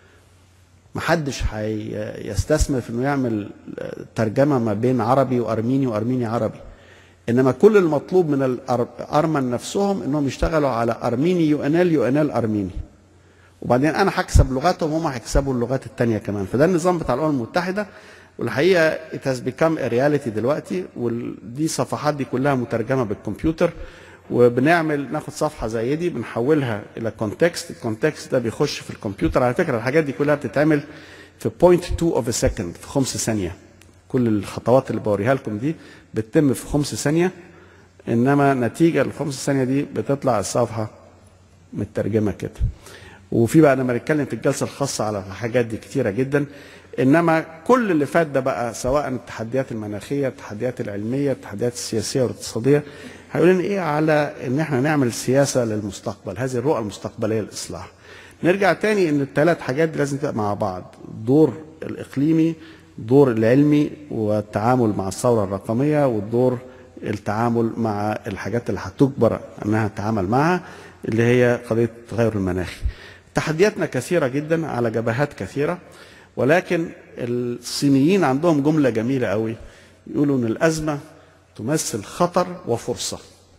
محدش هيستثمر في انه يعمل ترجمه ما بين عربي وارميني وارميني عربي انما كل المطلوب من الارمن نفسهم انهم يشتغلوا على ارميني يو ان ال يو ان ال ارميني وبعدين انا هكسب لغاتهم هم هيكسبوا اللغات الثانيه كمان فده النظام بتاع الامم المتحده والحقيقه it has become a reality دلوقتي ودي صفحات دي كلها مترجمه بالكمبيوتر وبنعمل ناخد صفحه زي دي بنحولها الى كونتكست الكونتكست ده بيخش في الكمبيوتر على فكره الحاجات دي كلها بتتعمل في 0.2 اوف سكند في خمس ثانيه كل الخطوات اللي بوريها لكم دي بتتم في خمس ثانيه انما نتيجه الخمس ثانيه دي بتطلع الصفحه مترجمه كده وفي بقى لما نتكلم في الجلسه الخاصه على الحاجات دي كتيره جدا انما كل اللي فات ده بقى سواء التحديات المناخيه التحديات العلميه التحديات السياسيه والاقتصاديه هيقول لنا ايه على ان احنا نعمل سياسه للمستقبل هذه الرؤى المستقبليه للاصلاح نرجع تاني ان الثلاث حاجات دي لازم تبقى مع بعض الدور الاقليمي الدور العلمي والتعامل مع الثوره الرقميه والدور التعامل مع الحاجات اللي هتجبر انها تتعامل معها اللي هي قضيه التغير المناخي تحدياتنا كثيره جدا على جبهات كثيره ولكن الصينيين عندهم جمله جميله قوي يقولوا ان الازمه تمثل خطر وفرصه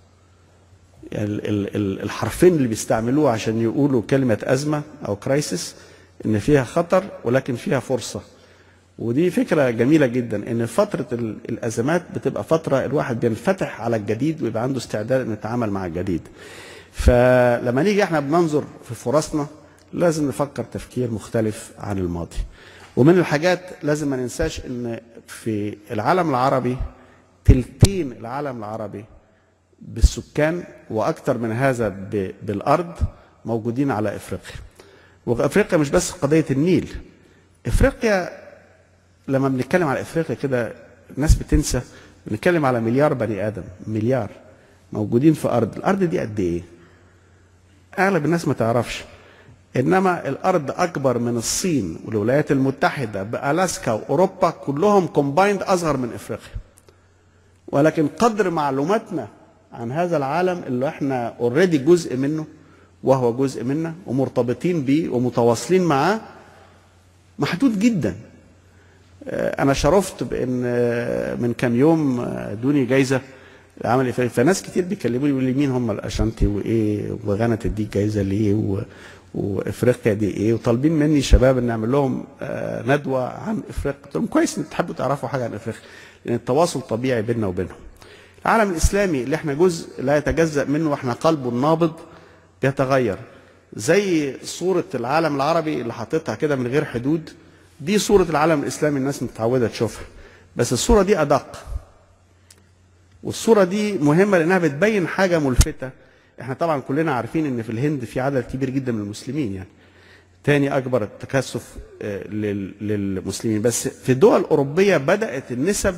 يعني الحرفين اللي بيستعملوه عشان يقولوا كلمه ازمه او كرايسيس ان فيها خطر ولكن فيها فرصه ودي فكره جميله جدا ان فتره الازمات بتبقى فتره الواحد بينفتح على الجديد ويبقى عنده استعداد انه يتعامل مع الجديد فلما نيجي احنا بننظر في فرصنا لازم نفكر تفكير مختلف عن الماضي ومن الحاجات لازم ما ننساش ان في العالم العربي تلتين العالم العربي بالسكان واكثر من هذا بالارض موجودين على افريقيا وافريقيا مش بس قضيه النيل افريقيا لما بنتكلم على افريقيا كده الناس بتنسى بنتكلم على مليار بني ادم مليار موجودين في ارض الارض دي قد ايه اغلب الناس ما تعرفش انما الارض اكبر من الصين والولايات المتحده بالاسكا واوروبا كلهم كومبايند اصغر من افريقيا ولكن قدر معلوماتنا عن هذا العالم اللي احنا اوريدي جزء منه وهو جزء منا ومرتبطين بيه ومتواصلين معاه محدود جدا انا شرفت بان من كام يوم ادوني جايزه عمل افريقيا فناس كتير بيكلموني يقولوا لي مين هم الاشانتي وايه وغانا تديك جايزه ليه و... وافريقيا دي ايه وطالبين مني شباب ان اعمل لهم ندوه عن افريقيا قلت لهم كويس ان تحبوا تعرفوا حاجه عن افريقيا لان التواصل طبيعي بيننا وبينهم العالم الاسلامي اللي احنا جزء لا يتجزا منه واحنا قلبه النابض بيتغير زي صوره العالم العربي اللي حاططها كده من غير حدود دي صوره العالم الاسلامي الناس متعوده تشوفها بس الصوره دي ادق والصوره دي مهمه لانها بتبين حاجه ملفته احنا طبعا كلنا عارفين ان في الهند في عدد كبير جدا من المسلمين يعني تاني اكبر التكثف للمسلمين بس في الدول الاوروبيه بدات النسب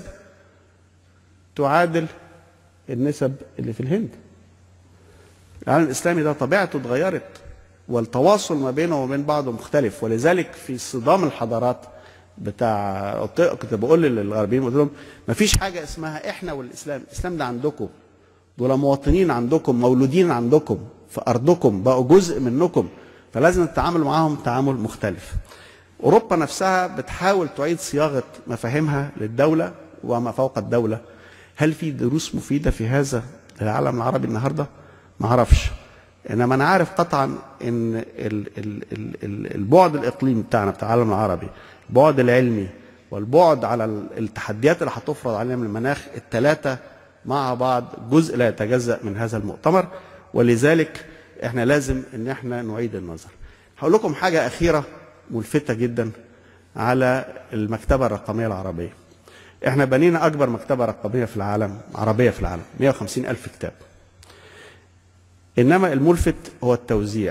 تعادل النسب اللي في الهند العالم الاسلامي ده طبيعته اتغيرت والتواصل ما بينه وبين بعضه مختلف ولذلك في صدام الحضارات بتاع كنت بقول للغربيين قلت لهم ما فيش حاجه اسمها احنا والاسلام الاسلام ده عندكم دول مواطنين عندكم مولودين عندكم في ارضكم بقوا جزء منكم فلازم تتعاملوا معاهم تعامل مختلف اوروبا نفسها بتحاول تعيد صياغه مفاهيمها للدوله وما فوق الدولة هل في دروس مفيدة في هذا العالم العربي النهاردة؟ ما اعرفش انما انا عارف قطعا ان ال- ال- ال- ال- البعد الاقليمي بتاعنا بتاع العالم العربي البعد العلمي والبعد على ال- التحديات اللي هتفرض علينا من المناخ الثلاثه مع بعض جزء لا يتجزا من هذا المؤتمر ولذلك احنا لازم ان احنا نعيد النظر هقول لكم حاجه اخيره ملفته جدا على المكتبه الرقميه العربيه احنا بنينا اكبر مكتبه رقميه في العالم عربيه في العالم 150 الف كتاب انما الملفت هو التوزيع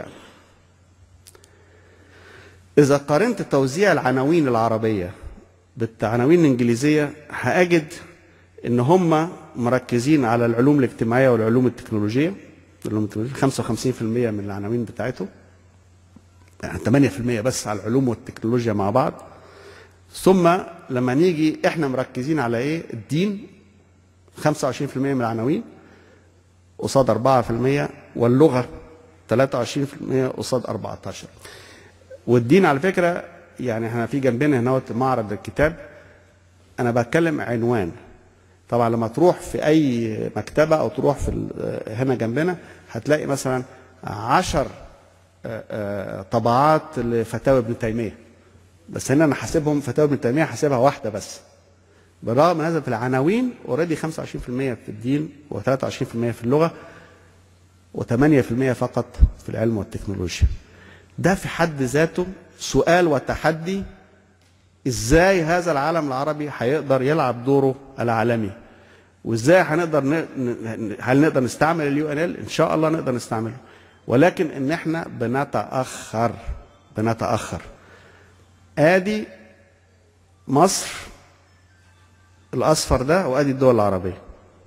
اذا قارنت توزيع العناوين العربيه بالعناوين الانجليزيه هاجد ان هم مركزين على العلوم الاجتماعيه والعلوم التكنولوجيه العلوم التكنولوجيه 55% من العناوين بتاعتهم يعني 8% بس على العلوم والتكنولوجيا مع بعض ثم لما نيجي احنا مركزين على ايه الدين 25% من العناوين قصاد 4% واللغه 23% قصاد 14 والدين على فكره يعني احنا في جنبنا هنا معرض الكتاب انا بتكلم عنوان طبعا لما تروح في اي مكتبه او تروح في ال- هنا جنبنا هتلاقي مثلا عشر آه، آه، طبعات لفتاوى ابن تيميه بس هنا انا حاسبهم فتاوى ابن تيميه حاسبها واحده بس بالرغم من هذا في العناوين اوريدي 25% في الدين و23% في اللغه و8% فقط في العلم والتكنولوجيا ده في حد ذاته سؤال وتحدي ازاي هذا العالم العربي هيقدر يلعب دوره العالمي وازاي هنقدر ن... ن- هل نقدر نستعمل اليو ان ال ان شاء الله نقدر نستعمله ولكن ان احنا بنتاخر بنتاخر ادي مصر الاصفر ده وادي الدول العربيه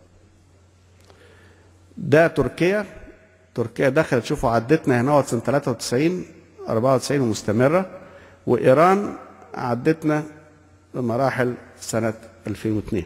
ده تركيا تركيا دخلت شوفوا عدتنا هنا سنه 93 94 ومستمره وايران عدتنا بمراحل سنه 2002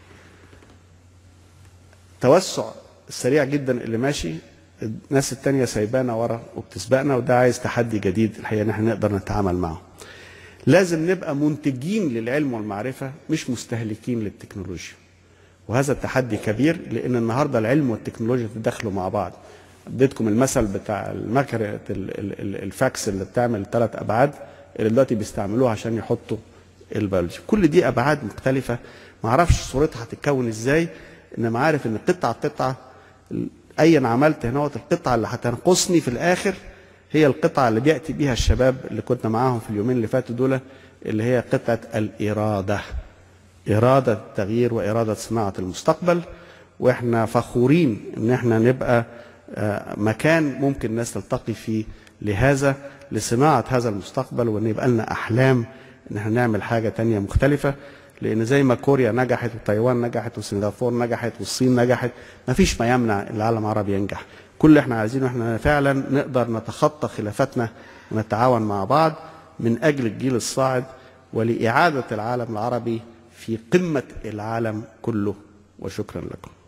التوسع السريع جدا اللي ماشي الناس التانية سايبانا ورا وبتسبقنا وده عايز تحدي جديد الحقيقة ان احنا نقدر نتعامل معه لازم نبقى منتجين للعلم والمعرفة مش مستهلكين للتكنولوجيا وهذا التحدي كبير لان النهارده العلم والتكنولوجيا تدخلوا مع بعض اديتكم المثل بتاع المكنه ال- ال- ال- الفاكس اللي بتعمل ثلاث ابعاد اللي دلوقتي بيستعملوها عشان يحطوا البيولوجي كل دي ابعاد مختلفه ما اعرفش صورتها هتتكون ازاي انما عارف ان قطعه قطعه ال- ايا عملت هنا القطعه اللي هتنقصني في الاخر هي القطعه اللي بياتي بيها الشباب اللي كنا معاهم في اليومين اللي فاتوا دول اللي هي قطعه الاراده إرادة التغيير وإرادة صناعة المستقبل وإحنا فخورين إن إحنا نبقى آه، مكان ممكن الناس تلتقي فيه لهذا لصناعة هذا المستقبل وإن يبقى لنا أحلام إن إحنا نعمل حاجة تانية مختلفة لأن زي ما كوريا نجحت وتايوان نجحت وسنغافورة نجحت والصين نجحت ما فيش ما يمنع العالم العربي ينجح كل اللي احنا عايزينه احنا فعلا نقدر نتخطى خلافاتنا ونتعاون مع بعض من أجل الجيل الصاعد ولإعادة العالم العربي في قمة العالم كله وشكرا لكم